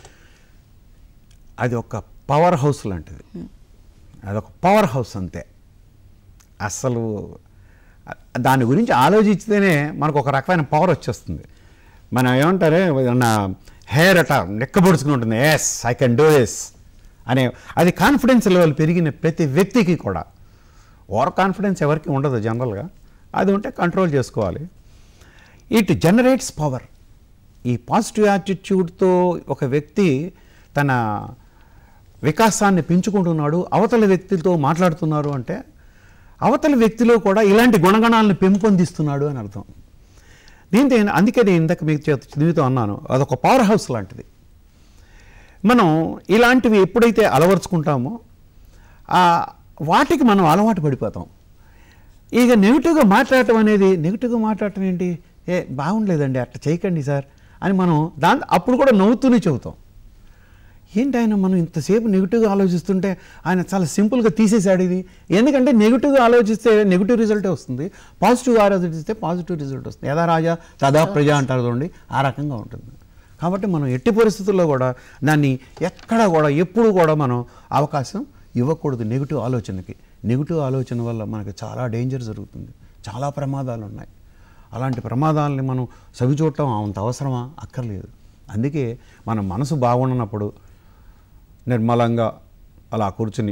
అది ఒక పవర్ హౌస్ లాంటిది అదొక పవర్ హౌస్ అంతే అసలు దాని గురించి ఆలోచిస్తేనే మనకు ఒక రకమైన పవర్ వచ్చేస్తుంది మనం ఏమంటారే నా హెయిర్ అట లెక్కపొడుచుకుని ఉంటుంది yes I can do this అనే అది కాన్ఫిడెన్స్ లెవెల్ పెరిగిన ప్రతి వ్యక్తికి కూడా ఓవర్ కాన్ఫిడెన్స్ ఎవరికి ఉండదు జనరల్గా అది ఉంటే కంట్రోల్ చేసుకోవాలి ఇట్ జనరేట్స్ పవర్ ఈ పాజిటివ్ యాటిట్యూడ్తో ఒక వ్యక్తి తన వికాసాన్ని పెంచుకుంటున్నాడు అవతల వ్యక్తితో మాట్లాడుతున్నారు అంటే అవతల వ్యక్తిలో కూడా ఇలాంటి గుణగణాలను పెంపొందిస్తున్నాడు అని అర్థం దీంతో ఏం- అందుకే నేను ఇందాక మీకు చేత చదివితో అన్నాను అదొక పవర్ హౌస్ లాంటిది మనం ఇలాంటివి ఎప్పుడైతే అలవరుచుకుంటామో ఆ వాటికి మనం అలవాటు పడిపోతాం ఇక నెగిటివ్గా మాట్లాడటం అనేది నెగిటివ్గా మాట్లాడటం ఏంటి ఏ బాగుండలేదండి అట్లా చేయకండి సార్ అని మనం దాని అప్పుడు కూడా నవ్వుతూనే చెబుతాం ఏంటి ఆయన మనం ఇంతసేపు నెగిటివ్గా ఆలోచిస్తుంటే ఆయన చాలా సింపుల్గా తీసేసాడు ఇది ఎందుకంటే నెగిటివ్గా ఆలోచిస్తే నెగిటివ్ రిజల్టే వస్తుంది పాజిటివ్గా ఆలోచిస్తే పాజిటివ్ రిజల్ట్ వస్తుంది యథా రాజా తదా ప్రజ అంటారు చూడండి ఆ రకంగా ఉంటుంది కాబట్టి మనం ఎట్టి పరిస్థితుల్లో కూడా దాన్ని ఎక్కడ కూడా ఎప్పుడు కూడా మనం అవకాశం ఇవ్వకూడదు నెగిటివ్ ఆలోచనకి నెగిటివ్ ఆలోచన వల్ల మనకి చాలా డేంజర్ జరుగుతుంది చాలా ప్రమాదాలు ఉన్నాయి అలాంటి ప్రమాదాలని మనం సవిచూడటం అంత అవసరమా అక్కర్లేదు అందుకే మన మనసు బాగున్నప్పుడు నిర్మలంగా అలా కూర్చుని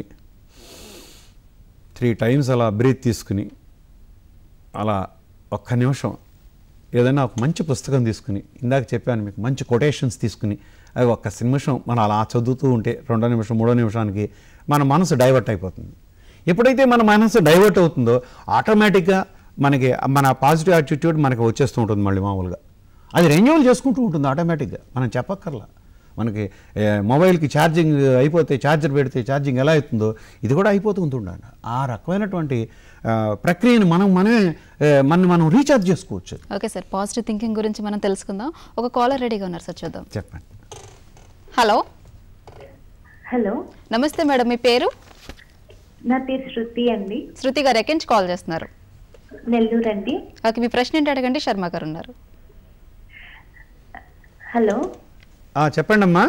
త్రీ టైమ్స్ అలా బ్రీత్ తీసుకుని అలా ఒక్క నిమిషం ఏదైనా ఒక మంచి పుస్తకం తీసుకుని ఇందాక చెప్పాను మీకు మంచి కొటేషన్స్ తీసుకుని అది ఒక్క నిమిషం మనం అలా చదువుతూ ఉంటే రెండో నిమిషం మూడో నిమిషానికి మన మనసు డైవర్ట్ అయిపోతుంది ఎప్పుడైతే మన మనసు డైవర్ట్ అవుతుందో ఆటోమేటిక్గా మనకి మన పాజిటివ్ యాటిట్యూడ్ మనకి వచ్చేస్తూ ఉంటుంది మళ్ళీ మామూలుగా అది రెన్యూవల్ చేసుకుంటూ ఉంటుంది ఆటోమేటిక్గా మనం చెప్పక్కర్లా మనకి ఏ, మొబైల్కి ఛార్జింగ్ అయిపోతే ఛార్జర్ పెడితే ఛార్జింగ్ ఎలా అవుతుందో ఇది కూడా అయిపోతూ ఉంటుండండి ఆ రకమైనటువంటి ఆ, ప్రక్రియను మనం మనమే ఏ, మనం మనం రీఛార్జ్ చేసుకోవచ్చు ఓకే సార్ పాజిటివ్ థింకింగ్ గురించి మనం తెలుసుకుందాం ఒక కాలర్ రెడీగా ఉన్నారు సార్ చూద్దాం చెప్పండి హలో హలో నమస్తే మేడం మీ పేరు నా పేరు శృతి అండి శృతి గారు ఎక్కడి నుంచి కాల్ చేస్తున్నారు నెల్లూరు అండి ఓకే మీ ప్రశ్న ఏంటి అడగండి శర్మ గారు ఉన్నారు హలో ఆ, చెప్పండి అమ్మా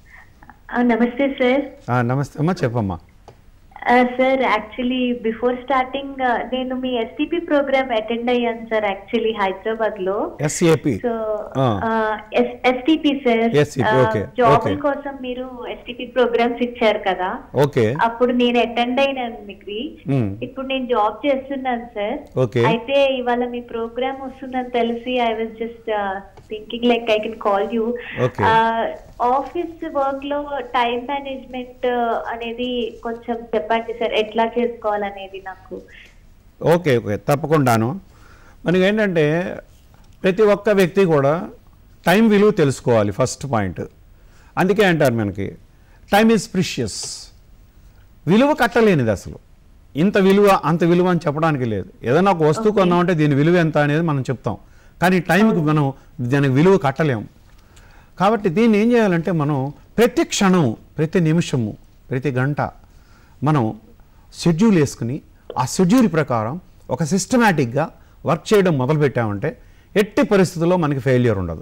ఆ, నమస్తే సార్ ఆ, నమస్తే అమ్మా చెప్పమ్మా ఆ, సార్ యాక్చువల్లీ బిఫోర్ స్టార్టింగ్ ఆ, నేను మీ ఎస్టీపీ ప్రోగ్రామ్ అటెండ్ అయ్యాను సార్ యాక్చువల్లీ హైదరాబాద్ లో ఎస్ఏపి సో ఆ. STP sir STP, okay, job okay. కోసం మీరు ఎస్టీపీ ప్రోగ్రామ్స్ ఇచ్చారు కదా ఓకే అప్పుడు నేను అటెండ్ అయినాను మీకు మ్మ్. ఇప్పుడు నేను జాబ్ చేస్తున్నాను సార్ Okay. అయితే ఇవాళ మీ ప్రోగ్రామ్ వస్తుందని తెలిసి I was just thinking like I can call you Okay. Office work లో టైం మేనేజ్మెంట్ అనేది కొంచెం చెప్పండి సార్ ఎట్లా చేసుకోవాలనేది నాకు ఓకే ఓకే తప్పకుండాను మనకి ఏంటంటే ప్రతి ఒక్క వ్యక్తి కూడా టైం విలువ తెలుసుకోవాలి ఫస్ట్ పాయింట్ అందుకే అంటారు మనకి టైం ఈజ్ ప్రిషియస్ విలువ కట్టలేనిది అసలు ఇంత విలువ అంత విలువ అని చెప్పడానికి లేదు ఏదైనా ఒక వస్తువు కొన్నామంటే దీని విలువ ఎంత అనేది మనం చెప్తాం కానీ టైంకి మనం దానికి విలువ కట్టలేము కాబట్టి దీన్ని ఏం చేయాలంటే మనం ప్రతి క్షణం ప్రతి నిమిషము ప్రతి గంట మనం షెడ్యూల్ వేసుకుని ఆ షెడ్యూల్ ప్రకారం ఒక సిస్టమేటిక్గా వర్క్ చేయడం మొదలుపెట్టామంటే ఎట్టి పరిస్థితుల్లో మనకి ఫెయిల్యూర్ ఉండదు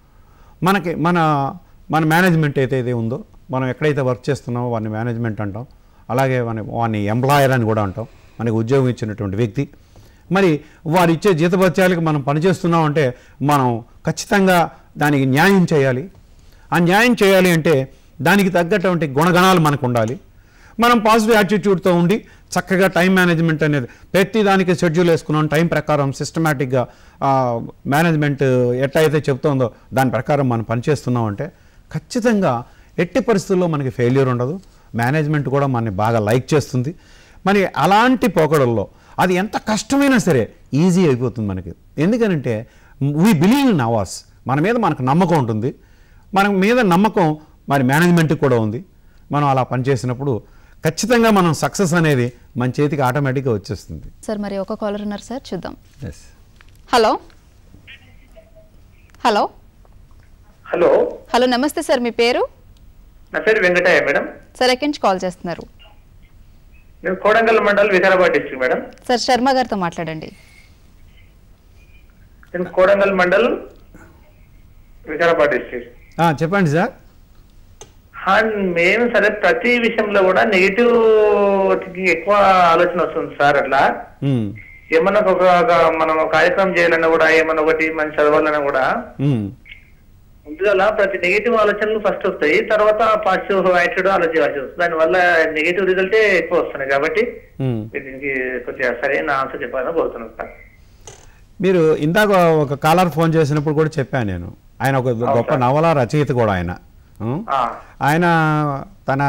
మనకి మన మన మేనేజ్మెంట్ ఏదైతే ఉందో మనం ఎక్కడైతే వర్క్ చేస్తున్నామో వాడిని మేనేజ్మెంట్ అంటాం అలాగే మన వాడిని ఎంప్లాయర్ అని కూడా అంటాం మనకి ఉద్యోగం ఇచ్చినటువంటి వ్యక్తి మరి వారు ఇచ్చే జీతభత్యాలకు మనం పనిచేస్తున్నాం అంటే మనం ఖచ్చితంగా దానికి న్యాయం చేయాలి ఆ న్యాయం చేయాలి అంటే దానికి తగ్గటువంటి గుణగణాలు మనకు ఉండాలి మనం పాజిటివ్ యాటిట్యూడ్తో ఉండి చక్కగా టైం మేనేజ్మెంట్ అనేది ప్రతి దానికి షెడ్యూల్ వేసుకున్నాం టైం ప్రకారం సిస్టమేటిక్గా మేనేజ్మెంట్ ఎట్లా అయితే చెప్తోందో దాని ప్రకారం మనం పనిచేస్తున్నాం అంటే ఖచ్చితంగా ఎట్టి పరిస్థితుల్లో మనకి ఫెయిల్యూర్ ఉండదు మేనేజ్మెంట్ కూడా మనని బాగా లైక్ చేస్తుంది మరి అలాంటి పోకడల్లో అది ఎంత కష్టమైనా సరే ఈజీ అయిపోతుంది మనకి ఎందుకనంటే వీ బిలీవ్ ఇన్ అవాస్ మన మీద మనకు నమ్మకం ఉంటుంది మన మీద నమ్మకం మరి మేనేజ్మెంట్కి కూడా ఉంది మనం అలా పనిచేసినప్పుడు ఖచ్చితంగా మనం సక్సెస్ అనేది మన చేతికి ఆటోమేటిక్గా వచ్చేస్తుంది సార్ మరి ఒక కాలర్ ఉన్నారు సార్ చూద్దాం yes hello hello hello hello నమస్తే సార్ మీ పేరు నా పేరు వెంకటయ్య మేడం సార్ ఎక్కడి నుంచి కాల్ చేస్తున్నారు నేను Kodangal mandal Vikarabad district madam sir Sharma గారితో మాట్లాడండి నేను కోడంగల్ మండల్ వికారాబాద్ డిస్ట్రిక్ట్ చెప్పండి సార్ హా, మేము సరే ప్రతి విషయంలో కూడా నెగిటివ్ ఎక్కువ ఆలోచన వస్తుంది సార్ అట్లా మ్మ్. ఏమన్నా ఒక ఒక మనం ఒక కార్యక్రమం చేయాలన్నా కూడా ఏమన్నా ఒకటి మనం చదవాలన్నా కూడా ఉమ్. ముందుగా ప్రతి నెగిటివ్ ఆలోచనలు ఫస్ట్ వస్తాయి తర్వాత పాజిటివ్ యాటిట్యూడ్ ఆలోచించాల్సి వస్తుంది దానివల్ల నెగిటివ్ రిజల్టే ఎక్కువ వస్తున్నాయి కాబట్టి ఉమ్. మీరు దీనికి కొద్దిగా సరైన ఆన్సర్ చెప్పాలని కోరుతున్నాను సార్ మీరు ఇందాక ఒక కాలర్ ఫోన్ చేసినప్పుడు కూడా చెప్పాను నేను ఆయన ఒక గొప్ప నవల రచయిత కూడా ఆయన ఉం? ఆ, ఆయన తన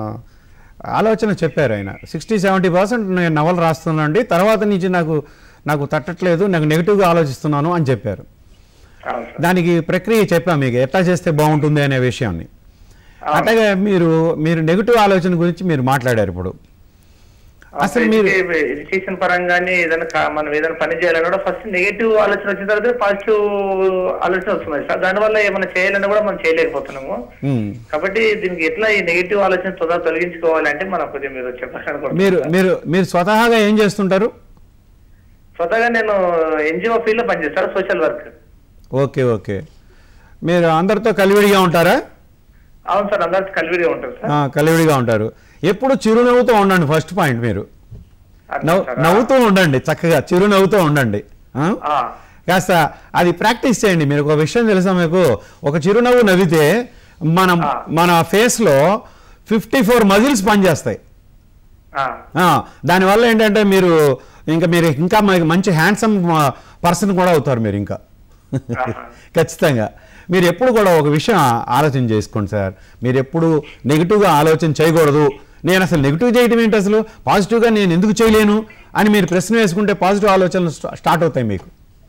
ఆలోచన చెప్పారు ఆయన సిక్స్టీ సెవెంటీ పర్సెంట్ నేను నవలు రాస్తున్నానండి తర్వాత నుంచి నాకు నాకు తట్టట్లేదు నాకు నెగిటివ్గా ఆలోచిస్తున్నాను అని చెప్పారు అవును సార్ దానికి ప్రక్రియ చెప్పాం మీకు ఎట్లా చేస్తే బాగుంటుంది అనే విషయాన్ని అట్లాగే మీరు మీరు నెగిటివ్ ఆలోచన గురించి మీరు మాట్లాడారు ఇప్పుడు అసలు మీరు ఎడ్యుకేషన్ పరంగానే ఏదైనా కా- మనం ఏదైనా పని చేయాలన్నా కూడా ఫస్ట్ నెగిటివ్ ఆలోచన వచ్చిన తర్వాత పాజిటివ్ ఆలోచన వస్తుంది సార్ దానివల్ల ఏమైనా చేయాలన్నా కూడా మనం చేయలేకపోతున్నాము ఉమ్. కాబట్టి దీనికి ఎట్లా ఈ నెగిటివ్ ఆలోచన తొందరగా తొలగించుకోవాలంటే మనం కొద్దిగా మీరు చెప్పాలనుకుంటున్నాను మీరు మీరు మీరు స్వతహాగా ఏం చేస్తుంటారు స్వతహాగా నేను ఎన్జిఓ ఫీల్డ్ లో పనిచేస్తాను సోషల్ వర్క్ ఓకే ఓకే మీరు అందరితో కలివిడిగా ఉంటారా అవును సార్ అందరికి కలివిడిగా ఉంటారు సార్ ఆ, కలివిడిగా ఉంటారు ఎప్పుడు చిరునవ్వుతో ఉండండి ఫస్ట్ పాయింట్ మీరు అర్థం నవ్వు సార్. నవ్వుతూ ఉండండి చక్కగా చిరునవ్వుతో ఉండండి ఆ? ఆ, కాస్త అది ప్రాక్టీస్ చేయండి మీరు ఒక విషయం తెలుసా మీకు ఒక చిరునవ్వు నవ్వితే మనం ఆ. మన ఫేస్లో ఫిఫ్టీ ఫోర్ మజిల్స్ పనిచేస్తాయి ఆ, ఆ, దానివల్ల ఏంటంటే మీరు ఇంకా మీరు ఇంకా మ- మంచి హ్యాండ్సమ్ పర్సన్ కూడా అవుతారు మీరు ఇంకా ఆహా. ఖచ్చితంగా మీరు ఎప్పుడు కూడా ఒక విషయం ఆ- ఆలోచన చేసుకోండి సార్ మీరు ఎప్పుడు నెగిటివ్గా ఆలోచన చేయకూడదు నేను అసలు నెగిటివ్ చేయడం ఏంటి అసలు పాజిటివ్గా నేను ఎందుకు చేయలేను అని మీరు ప్రశ్న వేసుకుంటే పాజిటివ్ ఆలోచనలు స్టా- స్టార్ట్ అవుతాయి మీకు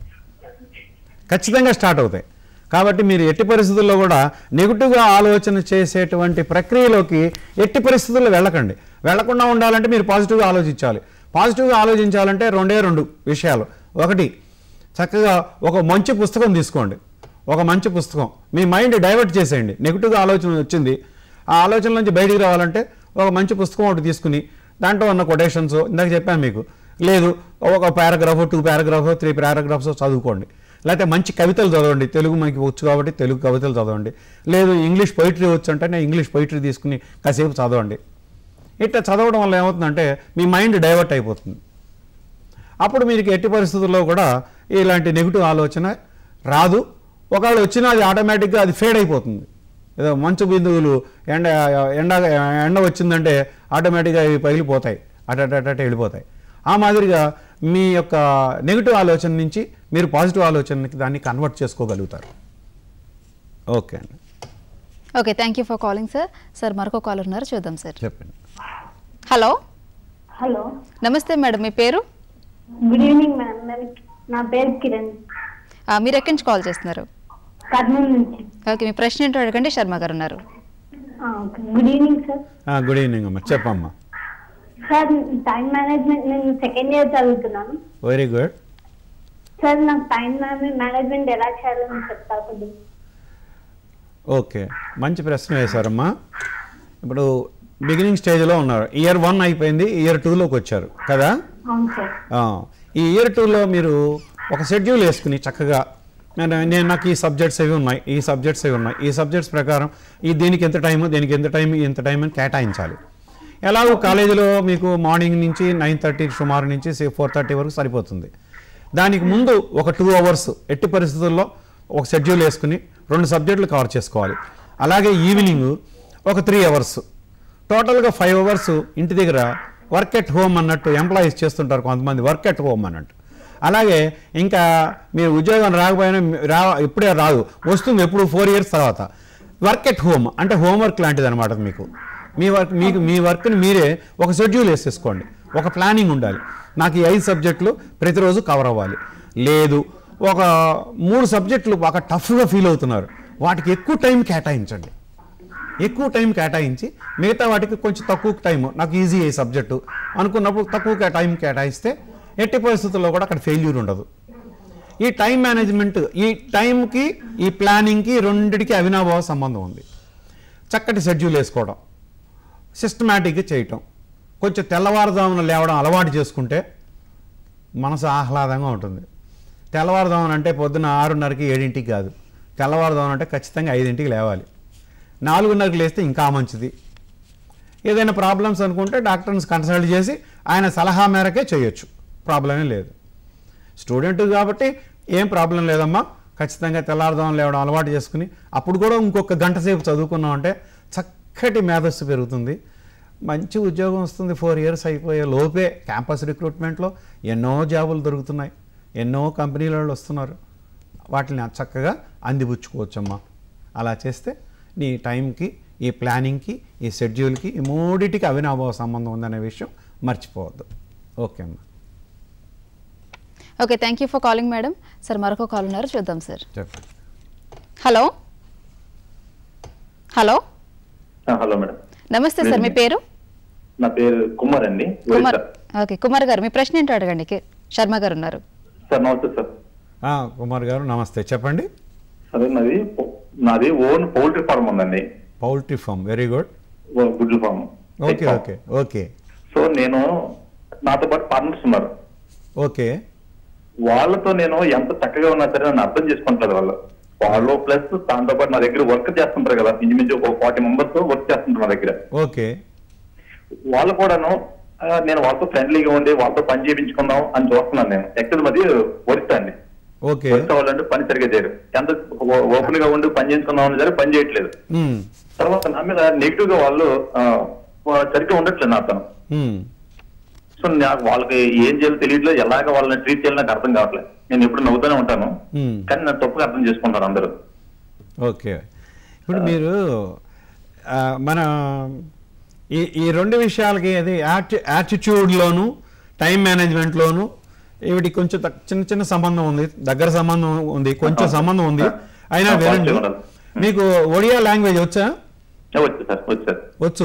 ఖచ్చితంగా స్టార్ట్ అవుతాయి కాబట్టి మీరు ఎట్టి పరిస్థితుల్లో కూడా నెగిటివ్గా ఆలోచన చేసేటువంటి ప్రక్రియలోకి ఎట్టి పరిస్థితుల్లో వెళ్ళకండి వెళ్లకుండా ఉండాలంటే మీరు పాజిటివ్గా ఆలోచించాలి పాజిటివ్గా ఆలోచించాలంటే రెండే రెండు విషయాలు ఒకటి చక్కగా ఒక మంచి పుస్తకం తీసుకోండి ఒక మంచి పుస్తకం మీ మైండ్ డైవర్ట్ చేసేయండి నెగిటివ్గా ఆలోచన వచ్చింది ఆ ఆలోచన నుంచి బయటికి రావాలంటే ఒక మంచి పుస్తకం ఒకటి తీసుకుని దాంట్లో ఉన్న కొటేషన్స్ ఇందాక చెప్పాను మీకు లేదు ఒక paragraph two paragraph three paragraphs చదువుకోండి లేకపోతే మంచి కవితలు చదవండి తెలుగు మనకి వచ్చు కాబట్టి తెలుగు కవితలు చదవండి లేదు ఇంగ్లీష్ పొయిటరీ వచ్చు అంటే నేను ఇంగ్లీష్ పొయిటరీ తీసుకుని కాసేపు చదవండి ఇట్లా చదవడం వల్ల ఏమవుతుందంటే మీ మైండ్ డైవర్ట్ అయిపోతుంది అప్పుడు మీకు ఎట్టి పరిస్థితుల్లో కూడా ఇలాంటి నెగిటివ్ ఆలోచన రాదు ఒకవేళ వచ్చినా అది ఆటోమేటిక్గా అది ఫేడ్ అయిపోతుంది ఏదో మంచు బిందువులు ఎండ ఎండ ఎండ వచ్చిందంటే ఆటోమేటిక్గా అవి పగిలిపోతాయి అటట వెళ్ళిపోతాయి ఆ మాదిరిగా మీ యొక్క నెగిటివ్ ఆలోచన నుంచి మీరు పాజిటివ్ ఆలోచనకి దాన్ని కన్వర్ట్ చేసుకోగలుగుతారు ఓకే అండి okay thank you for calling sir sir మరొక కాలర్ ఉన్నారు చూద్దాం సార్ చెప్పండి హలో హలో నమస్తే మేడం మీ పేరు గుడ్ ఈవినింగ్ మేడం నేను నా పేరు కిరణ్ ఆ, మీరు ఎక్కడి నుంచి కాల్ చేస్తున్నారు కర్నూలు నుంచి ఓకే మీ ప్రశ్న ఏంటో అడగండి శర్మ గారు ఉన్నారు ఆ, okay good evening sir good evening అమ్మా చెప్పమ్మా సార్ టైం మేనేజ్మెంట్ నేను సెకండ్ ఇయర్ చదువుతున్నాను వెరీ గుడ్ సార్ నాకు టైం మేనేజ్మెంట్ ఎలా చేయాలో నేను చెప్తా కొద్దిగా ఓకే మంచి ప్రశ్న వేశారమ్మా ఇప్పుడు బిగినింగ్ స్టేజ్లో ఉన్నారు ఇయర్ వన్ అయిపోయింది ఇయర్ టూలోకి వచ్చారు కదా అవును సార్ ఆ, ఈ ఇయర్ టూలో మీరు ఒక షెడ్యూల్ వేసుకుని చక్కగా నేను నేను నాకు ఈ సబ్జెక్ట్స్ అవి ఉన్నాయి ఈ సబ్జెక్ట్స్ అవి ఉన్నాయి ఈ సబ్జెక్ట్స్ ప్రకారం ఈ దీనికి ఎంత టైము దీనికి ఎంత టైం ఇంత టైం అని కేటాయించాలి ఎలాగో కాలేజీలో మీకు మార్నింగ్ నుంచి నైన్ థర్టీ సుమారు నుంచి ఫోర్ థర్టీ వరకు సరిపోతుంది దానికి ముందు ఒక టూ అవర్స్ ఎట్టి పరిస్థితుల్లో ఒక షెడ్యూల్ వేసుకుని రెండు సబ్జెక్టులు కవర్ చేసుకోవాలి అలాగే ఈవినింగ్ ఒక త్రీ అవర్స్ టోటల్గా ఫైవ్ అవర్స్ ఇంటి దగ్గర వర్క్ ఎట్ హోమ్ అన్నట్టు ఎంప్లాయీస్ చేస్తుంటారు కొంతమంది వర్క్ ఎట్ హోమ్ అన్నట్టు అలాగే ఇంకా మీరు ఉద్యోగం రాకపోయినా మీ- రా ఇప్పుడే రాదు వస్తుంది ఎప్పుడు ఫోర్ ఇయర్స్ తర్వాత వర్క్ ఎట్ హోమ్ అంటే హోంవర్క్ లాంటిది అనమాట మీకు మీ వర్క్ మీకు మీ వర్క్ని మీరే ఒక షెడ్యూల్ వేసేసుకోండి ఒక ప్లానింగ్ ఉండాలి నాకు ఈ ఐదు సబ్జెక్టులు ప్రతిరోజు కవర్ అవ్వాలి లేదు ఒక మూడు సబ్జెక్టులు బాగా టఫ్గా ఫీల్ అవుతున్నారు వాటికి ఎక్కువ టైం కేటాయించండి ఎక్కువ టైం కేటాయించి మిగతా వాటికి కొంచెం తక్కువ టైం నాకు ఈజీ అయ్యే సబ్జెక్టు అనుకున్నప్పుడు తక్కువ టైం కేటాయిస్తే ఎట్టి పరిస్థితుల్లో కూడా అక్కడ ఫెయిల్యూర్ ఉండదు ఈ టైం మేనేజ్మెంట్ ఈ టైంకి ఈ ప్లానింగ్కి రెండిటికి అవినాభావ సంబంధం ఉంది చక్కటి షెడ్యూల్ వేసుకోవడం సిస్టమేటిక్గా చేయటం కొంచెం తెల్లవారుజామున లేవడం అలవాటు చేసుకుంటే మనసు ఆహ్లాదంగా ఉంటుంది తెల్లవారుదామని అంటే పొద్దున్న ఆరున్నరకి ఏడింటికి కాదు తెల్లవారుదామని అంటే ఖచ్చితంగా ఐదింటికి లేవాలి నాలుగున్నరకి లేస్తే ఇంకా మంచిది ఏదైనా ప్రాబ్లమ్స్ అనుకుంటే డాక్టర్ని కన్సల్ట్ చేసి ఆయన సలహా మేరకే చేయొచ్చు ప్రాబ్లమే లేదు స్టూడెంట్ కాబట్టి ఏం ప్రాబ్లం లేదమ్మా ఖచ్చితంగా తెల్లారుదాం లేవడం అలవాటు చేసుకుని అప్పుడు కూడా ఇంకొక గంట సేపు చదువుకున్నాం అంటే చక్కటి మేధస్సు పెరుగుతుంది మంచి ఉద్యోగం వస్తుంది ఫోర్ ఇయర్స్ అయిపోయే లోపే క్యాంపస్ రిక్రూట్మెంట్లో ఎన్నో జాబులు దొరుకుతున్నాయి ఎన్నో కంపెనీల వాళ్ళు వస్తున్నారు వాటిని చక్కగా అందిపుచ్చుకోవచ్చమ్మా అలా చేస్తే నీ టైంకి ఈ ప్లానింగ్కి ఈ షెడ్యూల్కి ఈ మూడిటికి అవినాభావ సంబంధం ఉందనే విషయం మర్చిపోవద్దు ఓకే అమ్మా okay thank you for calling madam sir మరొక కాల్ ఉన్నారు చూద్దాం సార్ చెప్పండి హలో హలో ఆ, హలో మేడం నమస్తే సార్ మీ పేరు నా పేరు కుమార్ అండి కుమార్ ఒరిస్సా. ఓకే కుమార్ గారు మీ ప్రశ్న ఏంటో అడగండి కి- శర్మ గారు ఉన్నారు సార్ నమస్తే సార్ ఆ, కుమార్ గారు నమస్తే చెప్పండి అదే నాది పో- నాది ఓన్ పౌల్ట్రీ ఫార్మ్ ఉందండి పౌల్ట్రీ ఫామ్ వెరీ గుడ్ ఓ గుడ్ల farm okay okay okay so నేను నాతో పాటు పార్ట్నర్స్ ఉన్నారు ఓకే వాళ్ళతో నేను ఎంత చక్కగా ఉన్నా సరే నన్ను అర్థం చేసుకుంటారు వాళ్ళు వాళ్ళు ప్లస్ దాంతో పాటు నా దగ్గర వర్క్ చేస్తుంటారు కదా ఇంచుమించు ఒక ఫార్టీ మెంబర్స్ వర్క్ చేస్తుంటారు నా దగ్గర ఓకే వాళ్ళు కూడాను ఆ, నేను వాళ్ళతో ఫ్రెండ్లీగా ఉండి వాళ్ళతో పని చేయించుకుందాం అని చూస్తున్నాను నేను యాక్చువల్ మాది ఒరిస్సా అండి ఓకే ఒరిస్సా వాళ్ళంటే పని సరిగా చేయరు ఎంత ఓపెన్ గా ఉండి పని చేయించుకుందాం అని సరే పని చేయట్లేదు మ్మ్. తర్వాత నా మీద నెగిటివ్ గా వాళ్ళు ఆ, వా- సరిగ్గా ఉండట్లేదు నాతో మ్మ్. సో నాకు వాళ్ళకి ఏం చేయాలో తెలియట్లేదు ఎలాగ వాళ్ళని ట్రీట్ చేయాలో నాకు అర్థం కావట్లేదు నేను ఎప్పుడు నవ్వుతూనే ఉంటాను మ్మ్. కానీ నన్ను తప్పుగా అర్థం చేసుకుంటారు అందరూ ఓకే ఇప్పుడు మీరు ఆ, మన ఈ ఈ రెండు విషయాలకి అది యాటి యాటిట్యూడ్లోను టైం మేనేజ్మెంట్లోను వీటికి కొంచెం తక్- చిన్న చిన్న సంబంధం ఉంది దగ్గర సంబంధం ఉంది కొంచెం సంబంధం ఉంది అయినా ఆ, వినండి కొంచెం ఉండాలి. మీకు ఒడియా లాంగ్వేజ్ వచ్చా ఆ, వచ్చు సార్ వచ్చు సార్ వచ్చు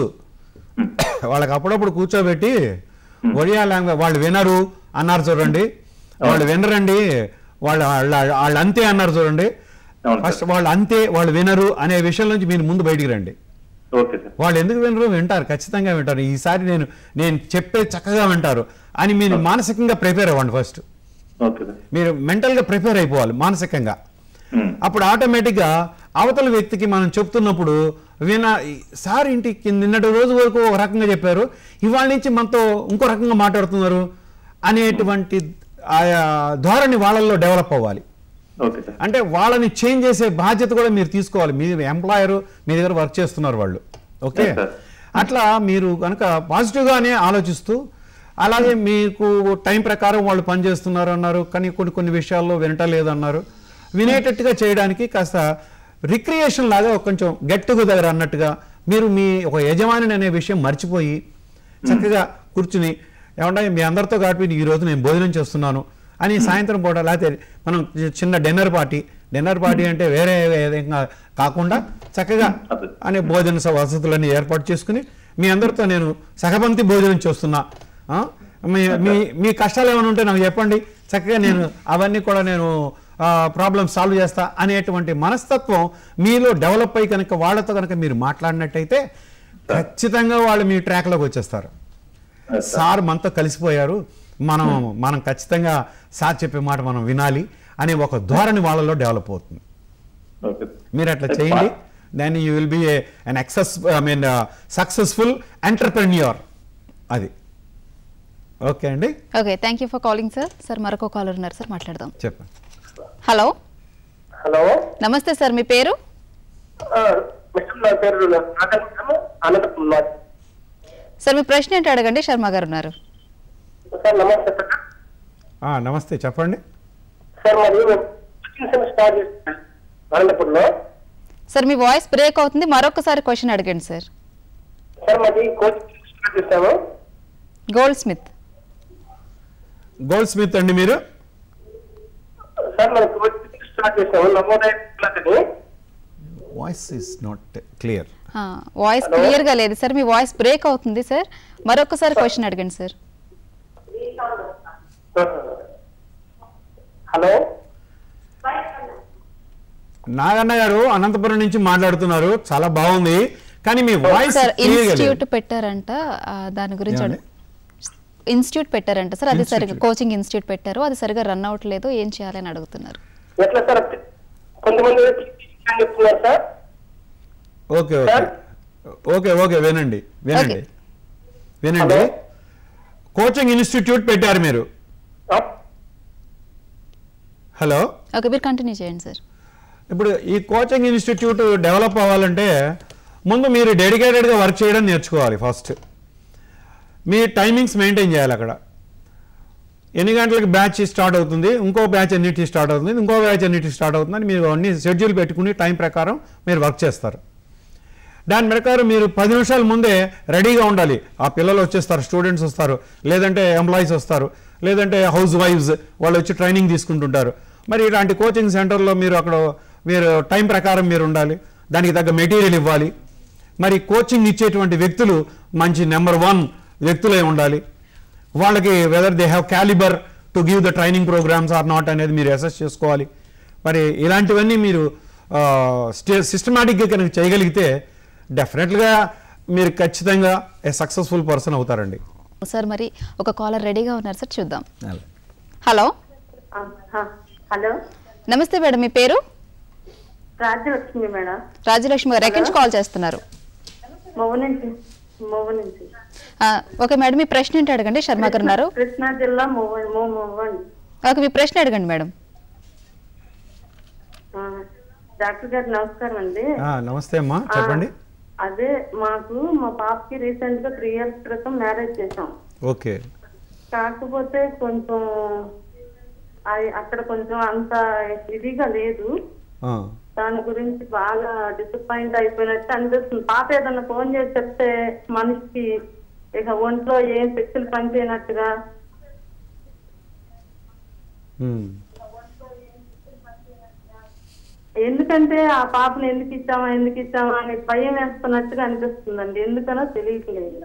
వాళ్ళకి అప్పుడప్పుడు కూర్చోబెట్టి ఒడియా లాంగ్వేజ్ వాళ్ళు వినరు అన్నారు చూడండి వాళ్ళు వినరండి వాళ్ళు వాళ్ళ వాళ్ళు అంతే అన్నారు చూడండి అవును ఫస్ట్ సార్ వాళ్ళు అంతే వాళ్ళు వినరు అనే విషయం నుంచి మీరు ముందు బయటికి రండి ఓకే సార్ వాళ్ళు ఎందుకు వినరు వింటారు ఖచ్చితంగా వింటారు ఈసారి నేను నేను చెప్పే చక్కగా వింటారు అని మీరు మానసికంగా ప్రిపేర్ అవ్వండి ఫస్ట్ ఓకే సార్ మీరు మెంటల్గా ప్రిపేర్ అయిపోవాలి మానసికంగా మ్మ్. అప్పుడు ఆటోమేటిక్గా అవతల వ్యక్తికి మనం చెప్తున్నప్పుడు వినా సార్ ఇంటికి నిన్నటి రోజు వరకు ఒక రకంగా చెప్పారు ఇవాళ నుంచి మనతో ఇంకో రకంగా మాట్లాడుతున్నారు అనేటువంటి ఆయా ధోరణి వాళ్ళల్లో డెవలప్ అవ్వాలి ఓకే సార్ అంటే వాళ్ళని చేంజ్ చేసే బాధ్యత కూడా మీరు తీసుకోవాలి మీ ఎంప్లాయర్ మీ దగ్గర వర్క్ చేస్తున్నారు వాళ్ళు ఓకే Yes, sir. అట్లా మీరు కనుక పాజిటివ్గానే ఆలోచిస్తూ అలాగే మీకు టైం ప్రకారం వాళ్ళు పనిచేస్తున్నారు అన్నారు కానీ కొన్ని కొన్ని విషయాల్లో వినటలేదు అన్నారు వినేటట్టుగా చేయడానికి కాస్త రిక్రియేషన్ లాగా కొంచెం గెట్ టుగెదర్ అన్నట్టుగా మీరు మీ ఒక యజమాని అనే విషయం మర్చిపోయి చక్కగా కూర్చుని ఏమంటే మీ అందరితో కాబట్టి ఈ రోజు నేను భోజనం చేస్తున్నాను అని సాయంత్రం పూట లేకపోతే మనం చిన్న డిన్నర్ పార్టీ డిన్నర్ పార్టీ అంటే వేరే విధంగా కాకుండా చక్కగా అదే. అనే భోజన స- వసతులన్నీ ఏర్పాటు చేసుకుని మీ అందరితో నేను సహపంక్తి భోజనం చేస్తున్నా ఆ? మీ మీ మీ కష్టాలు ఏమైనా ఉంటే నాకు చెప్పండి చక్కగా నేను అవన్నీ కూడా నేను ప్రాబ్లమ్ సాల్వ్ చేస్తా అనేటువంటి మనస్తత్వం మీలో డెవలప్ అయ్యి కనుక వాళ్ళతో కనుక మీరు మాట్లాడినట్టయితే ఖచ్చితంగా వాళ్ళు మీ ట్రాక్లోకి వచ్చేస్తారు సార్ మనతో కలిసిపోయారు మనం మనం ఖచ్చితంగా సార్ చెప్పే మాట మనం వినాలి అనే ఒక ధోరణి వాళ్ళలో డెవలప్ అవుతుంది ఓకే మీరు అట్లా చేయండి then you will be an excess I mean successful entrepreneur అది ఓకే అండి okay thank you for calling sir sir మరొక కాలర్ ఉన్నారు సార్ మాట్లాడదాం చెప్పండి హలో హలో నమస్తే సార్ మీ పేరు మేడం నా పేరు అనంతపురం మాది. సార్ మీ ప్రశ్న ఏంటో అడగండి శర్మ గారు ఉన్నారు సార్ నమస్తే సార్ ఆ, నమస్తే చెప్పండి సార్ మరి కోచింగ్ సెంటర్ స్టార్ట్ చేస్తాను అనంతపురంలో సార్ మీ వాయిస్ బ్రేక్ అవుతుంది మరొకసారి క్వశ్చన్ అడగండి సార్ సార్ మాది కోచింగ్ స్టార్ట్ చేస్తాము గోల్డ్ స్మిత్ గోల్డ్ స్మిత్ అండి మీరు సార్ మనం కోచింగ్ స్టార్ట్ చేస్తాము నమోదయ క్లాస్ అని voice is not clear voice clear గా లేదు సార్ మీ వాయిస్ బ్రేక్ అవుతుంది సార్ మరొకసారి క్వశ్చన్ అడగండి సార్ హలో నాగన్న గారు అనంతపురం నుంచి మాట్లాడుతున్నారు చాలా బాగుంది కానీ మీ వాయిస్ సార్ ఇన్స్టిట్యూట్ పెట్టారంట ఆ, దాని గురించి ఏమండి? అడుగు- ఇన్స్టిట్యూట్ పెట్టారంట సార్ అది సరిగా ఇన్స్టిట్యూట్. కోచింగ్ ఇన్స్టిట్యూట్ పెట్టారు అది సరిగా రన్ అవ్వట్లేదు ఏం చేయాలని అడుగుతున్నారు ఎట్లా సార్ కొంతమంది అని చెప్తున్నారు sir okay okay sir? Okay okay వినండి వినండి ఓకే. వినండి హలో? కోచింగ్ ఇన్స్టిట్యూట్ పెట్టారు మీరు ఆ? హలో ఓకే మీరు కంటిన్యూ చేయండి సార్ ఇప్పుడు ఈ కోచింగ్ ఇన్స్టిట్యూట్ డెవలప్ అవ్వాలంటే ముందు మీరు డెడికేటెడ్గా వర్క్ చేయడం నేర్చుకోవాలి ఫస్ట్ మీ టైమింగ్స్ మెయింటైన్ చేయాలి అక్కడ ఎన్ని గంటలకు బ్యాచ్ స్టార్ట్ అవుతుంది ఇంకో బ్యాచ్ ఎన్నిటి స్టార్ట్ అవుతుంది ఇంకో బ్యాచ్ ఎన్నిటి స్టార్ట్ అవుతుందని మీరు అన్ని షెడ్యూల్ పెట్టుకుని టైం ప్రకారం మీరు వర్క్ చేస్తారు దాని ప్రకారం మీరు పది నిమిషాల ముందే రెడీగా ఉండాలి ఆ పిల్లలు వచ్చేస్తారు స్టూడెంట్స్ వస్తారు లేదంటే ఎంప్లాయీస్ వస్తారు లేదంటే హౌస్ వైఫ్స్ వాళ్ళు వచ్చి ట్రైనింగ్ తీసుకుంటుంటారు మరి ఇలాంటి కోచింగ్ సెంటర్లో మీరు అక్కడ మీరు టైం ప్రకారం మీరు ఉండాలి దానికి తగ్గ మెటీరియల్ ఇవ్వాలి మరి కోచింగ్ ఇచ్చేటువంటి వ్యక్తులు మంచి నెంబర్ వన్ వ్యక్తులై ఉండాలి వాళ్ళకి whether they have calibre to give the training programs or not అనేది మీరు అసెస్ చేసుకోవాలి మరి ఇలాంటివన్నీ మీరు స్టే సిస్టమేటిక్గా కనుక చేయగలిగితే డెఫినెట్గా మీరు ఖచ్చితంగా ఏ సక్సెస్ఫుల్ పర్సన్ అవుతారండి సార్ మరి ఒక కాలర్ రెడీగా ఉన్నారు సార్ చూద్దాం హలో హలో నమస్తే మేడం మీ పేరు రాజ్యలక్ష్మి మేడం రాజలక్ష్మి గారు ఎక్కడి నుంచి కాల్ చేస్తున్నారు మొవ్వ నుంచి మొవ్వ నుంచి ఆ, ఓకే మేడం మీ ప్రశ్న ఏంటి అడగండి శర్మ గారు ఉన్నారు కృష్ణా జిల్లా మొవ్వ మొ- మొవ్వండి ఓకే మీ ప్రశ్న అడగండి మేడం ఆ, డాక్టర్ గారు నమస్కారం అండి ఆ, నమస్తే అమ్మా చెప్పండి ఆ, అదే మాకు మా పాపకి రీసెంట్ గా త్రీ ఇయర్స్ క్రితం మ్యారేజ్ చేసాం ఓకే కాకపోతే కొంచెం అది అక్కడ కొంచెం అంత ఇదిగా లేదు ఆ, దాని గురించి బాగా డిసప్పాయింట్ అయిపోయినట్టు అనిపిస్తుంది పాప ఏదన్నా ఫోన్ చేసి చెప్తే మనిషికి ఇక ఒంట్లో ఏం శక్తులు పనిచేయనట్టుగా ఉమ్, ఎందుకంటే ఆ పాపను ఎందుకు ఇచ్చామా ఎందుకు ఇచ్చామా అని భయం వేస్తున్నట్టుగా అనిపిస్తుందండి ఎందుకనో తెలియట్లేదు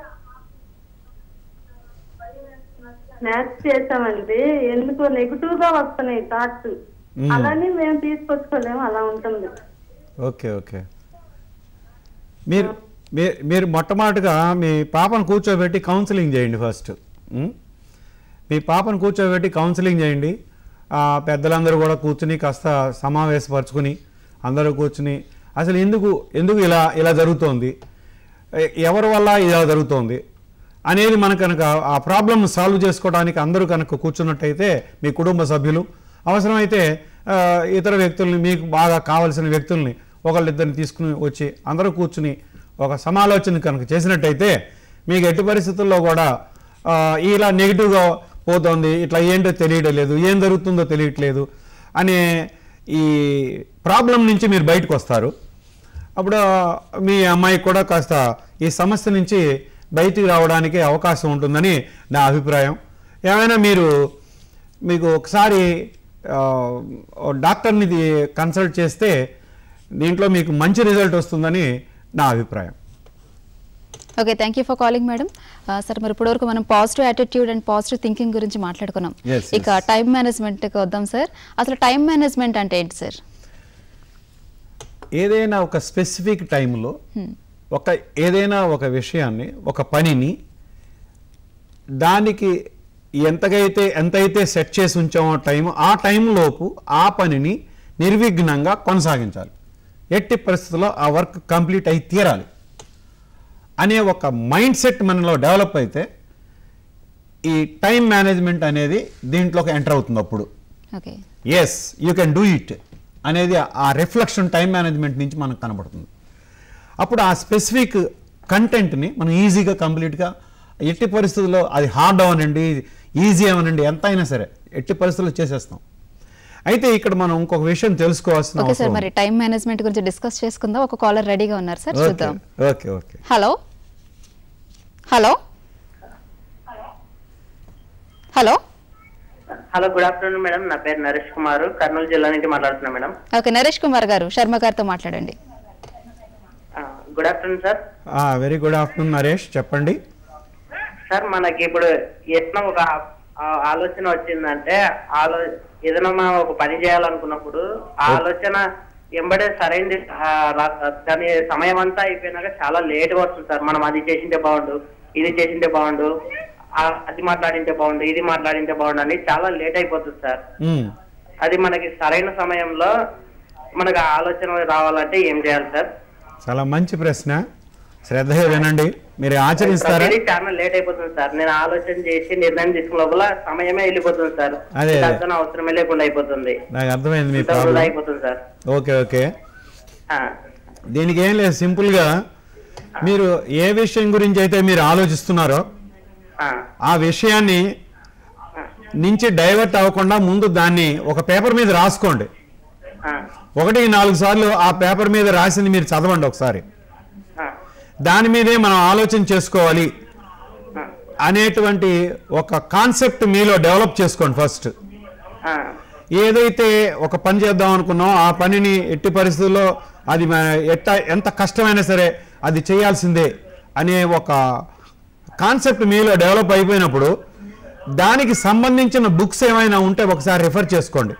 మ్యాథ్స్ చేసామండి ఎందుకో నెగిటివ్ గా వస్తున్నాయి థాట్స్ మ్మ్. అలానే మేము తీసుకొచ్చుకోలేము అలా ఉంటుంది ఓకే ఓకే మీరు మీ- మీరు మొట్టమొదటిగా మీ పాపను కూర్చోబెట్టి కౌన్సిలింగ్ చేయండి ఫస్ట్ ఉం? మీ పాపను కూర్చోబెట్టి కౌన్సిలింగ్ చేయండి ఆ, పెద్దలందరూ కూడా కూర్చుని కాస్త సమావేశపరచుకుని అందరూ కూర్చుని అసలు ఎందుకు ఎందుకు ఇలా ఇలా జరుగుతోంది ఎ- ఎవరి వల్ల ఇలా జరుగుతోంది అనేది మన కనుక ఆ ప్రాబ్లమ్ సాల్వ్ చేసుకోవడానికి అందరూ కనుక కూర్చున్నట్టయితే మీ కుటుంబ సభ్యులు అవసరమైతే ఆ, ఇతర వ్యక్తుల్ని మీకు బాగా కావలసిన వ్యక్తుల్ని ఒకళ్ళిద్దరిని తీసుకుని వచ్చి అందరూ కూర్చుని ఒక సమాలోచన కనుక చేసినట్టయితే మీకు ఎట్టి పరిస్థితుల్లో కూడా ఆ, ఇలా నెగిటివ్గా పోతోంది ఇట్లా ఏంటో తెలియడం లేదు ఏం జరుగుతుందో తెలియట్లేదు అనే ఈ ప్రాబ్లం నుంచి మీరు బయటకు వస్తారు అప్పుడు మీ అమ్మాయికి కూడా కాస్త ఈ సమస్య నుంచి బయటికి రావడానికి అవకాశం ఉంటుందని నా అభిప్రాయం ఏమైనా మీరు మీకు ఒకసారి ఆ, ఓ డాక్టర్ని ది- కన్సల్ట్ చేస్తే దీంట్లో మీకు మంచి రిజల్ట్ వస్తుందని నా అభిప్రాయం okay thank you for calling madam sir మరి ఇప్పటివరకు మనం positive attitude and positive thinking గురించి మాట్లాడుకున్నాం Yes, ఇక టైం మేనేజ్మెంట్కి వద్దాం సార్ అసలు టైం మేనేజ్మెంట్ అంటే ఏంటి సార్ ఏదైనా ఒక స్పెసిఫిక్ టైంలో ఒక ఏదైనా ఒక విషయాన్ని ఒక పనిని దానికి ఎంతకైతే ఎంతైతే సెట్ చేసి ఉంచామో టైం ఆ టైంలోపు ఆ పనిని నిర్విఘ్నంగా కొనసాగించాలి ఎట్టి పరిస్థితుల్లో ఆ వర్క్ కంప్లీట్ అయి తీరాలి అనే ఒక మైండ్ సెట్ మనలో డెవలప్ అయితే ఈ టైం మేనేజ్మెంట్ అనేది దీంట్లోకి ఎంటర్ అవుతుంది అప్పుడు okay yes you can do it అనేది ఆ రిఫ్లెక్షన్ టైం మేనేజ్మెంట్ నుంచి మనకు కనబడుతుంది అప్పుడు ఆ స్పెసిఫిక్ కంటెంట్ని మనం ఈజీగా కంప్లీట్గా ఎట్టి పరిస్థితుల్లో అది హార్డ్ అవనండి ఈజీ అవనండి ఎంత అయినా సరే ఎట్టి పరిస్థితుల్లో చేసేస్తాం అయితే ఇక్కడ మనం ఇంకొక విషయం తెలుసుకోవాల్సిన ఓకే సార్ అవసరం మరి టైం మేనేజ్మెంట్ గురించి డిస్కస్ చేసుకుందాం ఒక కాలర్ రెడీగా ఉన్నారు సార్ ఓకే చూద్దాం okay okay hello hello hello hello good afternoon madam నా పేరు నరేష్ కుమార్ కర్నూలు జిల్లా నుంచి మాట్లాడుతున్నా మేడం ఓకే నరేష్ కుమార్ గారు శర్మ గారితో మాట్లాడండి good afternoon sir very good afternoon Naresh చెప్పండి సార్ మనకి ఇప్పుడు ఎట్లా ఒక ఆ- ఆలోచన వచ్చిందంటే ఆలో ఏదైనా మనం ఒక పని చేయాలనుకున్నప్పుడు ఆ ఆలోచన ఎంబడే సరైనది ఆ, రా- దాని సమయం అంతా అయిపోయినాక చాలా లేట్ గా వస్తుంది సార్ మనం అది చేసింటే బాగుండు ఇది చేసింటే బాగుండు ఆ, అది మాట్లాడింటే బాగుండు ఇది మాట్లాడింటే బాగుండు అని చాలా లేట్ అయిపోతుంది సార్ మ్మ్. అది మనకి సరైన సమయంలో మనకు ఆ ఆలోచన రావాలంటే ఏం చేయాలి సార్ చాలా మంచి ప్రశ్న శ్రద్ధగా వినండి మీరు ఆచరిస్తారా ప్రతిదీ చాలా లేట్ అయిపోతుంది సార్ నేను ఆలోచన చేసి నిర్ణయం తీసుకున్న లోపల సమయమే వెళ్ళిపోతుంది సార్ అదే, అదే. దాంతో అవసరమే లేకుండా అయిపోతుంది నాకు అర్థమైంది మీ ఇంత వృధా ప్రాబ్లం అయిపోతుంది సార్ ఓకే ఓకే ఆ, దీనికి ఏం లేదు సింపుల్గా మీరు ఏ విషయం గురించి అయితే మీరు ఆలోచిస్తున్నారో ఆ, ఆ విషయాన్ని నుంచి డైవర్ట్ అవ్వకుండా ముందు దాన్ని ఒక పేపర్ మీద రాసుకోండి ఆ, ఒకటి నాలుగు సార్లు ఆ పేపర్ మీద రాసింది మీరు చదవండి ఒకసారి ఆ, దాని మీదే మనం ఆలోచన చేసుకోవాలి ఆ, అనేటువంటి ఒక కాన్సెప్ట్ మీలో డెవలప్ చేసుకోండి ఫస్ట్ ఆ, ఏదైతే ఒక పని చేద్దాం అనుకున్నాం ఆ పనిని ఎట్టి పరిస్థితుల్లో అది మ- ఎట్ట ఎంత కష్టమైనా సరే అది చేయాల్సిందే అనే ఒక కాన్సెప్ట్ మీలో డెవలప్ అయిపోయినప్పుడు దానికి సంబంధించిన బుక్స్ ఏమైనా ఉంటే ఒకసారి రిఫర్ చేసుకోండి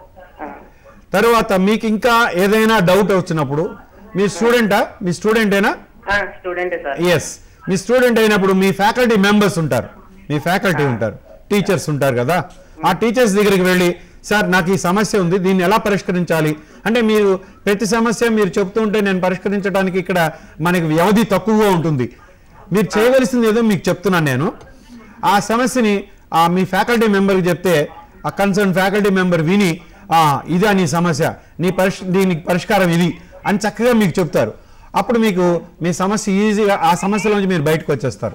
తరువాత మీకు ఇంకా ఏదైనా డౌట్ వచ్చినప్పుడు మీ స్టూడెంటా మీ స్టూడెంటేనా ఆ, స్టూడెంటే సార్ ఎస్ మీ స్టూడెంట్ అయినప్పుడు మీ ఫ్యాకల్టీ మెంబర్స్ ఉంటారు మీ ఫ్యాకల్టీ ఉంటారు టీచర్స్ ఉంటారు కదా ఆ టీచర్స్ దగ్గరికి వెళ్ళి సార్ నాకు ఈ సమస్య ఉంది దీన్ని ఎలా పరిష్కరించాలి అంటే మీరు ప్రతి సమస్య మీరు చెప్తూ ఉంటే నేను పరిష్కరించడానికి ఇక్కడ మనకి వ్యవధి తక్కువగా ఉంటుంది మీరు చేయవలసింది ఏదో మీకు చెప్తున్నాను నేను ఆ సమస్యని ఆ మీ ఫ్యాకల్టీ మెంబర్కి చెప్తే ఆ కన్సర్న్ ఫ్యాకల్టీ మెంబర్ విని "ఆ, ఇదా నీ సమస్య నీ పరిష్ దీనికి పరిష్కారం ఇది అని చక్కగా మీకు చెప్తారు అప్పుడు మీకు మీ సమస్య ఈజీగా ఆ సమస్యలోంచి మీరు బయటకు వచ్చేస్తారు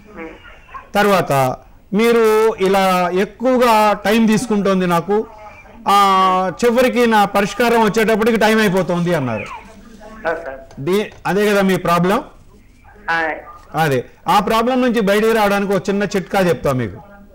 తర్వాత మీరు ఇలా ఎక్కువగా టైం తీసుకుంటోంది నాకు ఆ, చివరికి నా పరిష్కారం వచ్చేటప్పటికి టైం అయిపోతుంది అన్నారు ఆ, సార్ దీ అదే కదా మీ ప్రాబ్లం ఆ, అదే ఆ ప్రాబ్లం నుంచి బయటికి రావడానికి ఒక చిన్న చిట్కా చెప్తా మీకు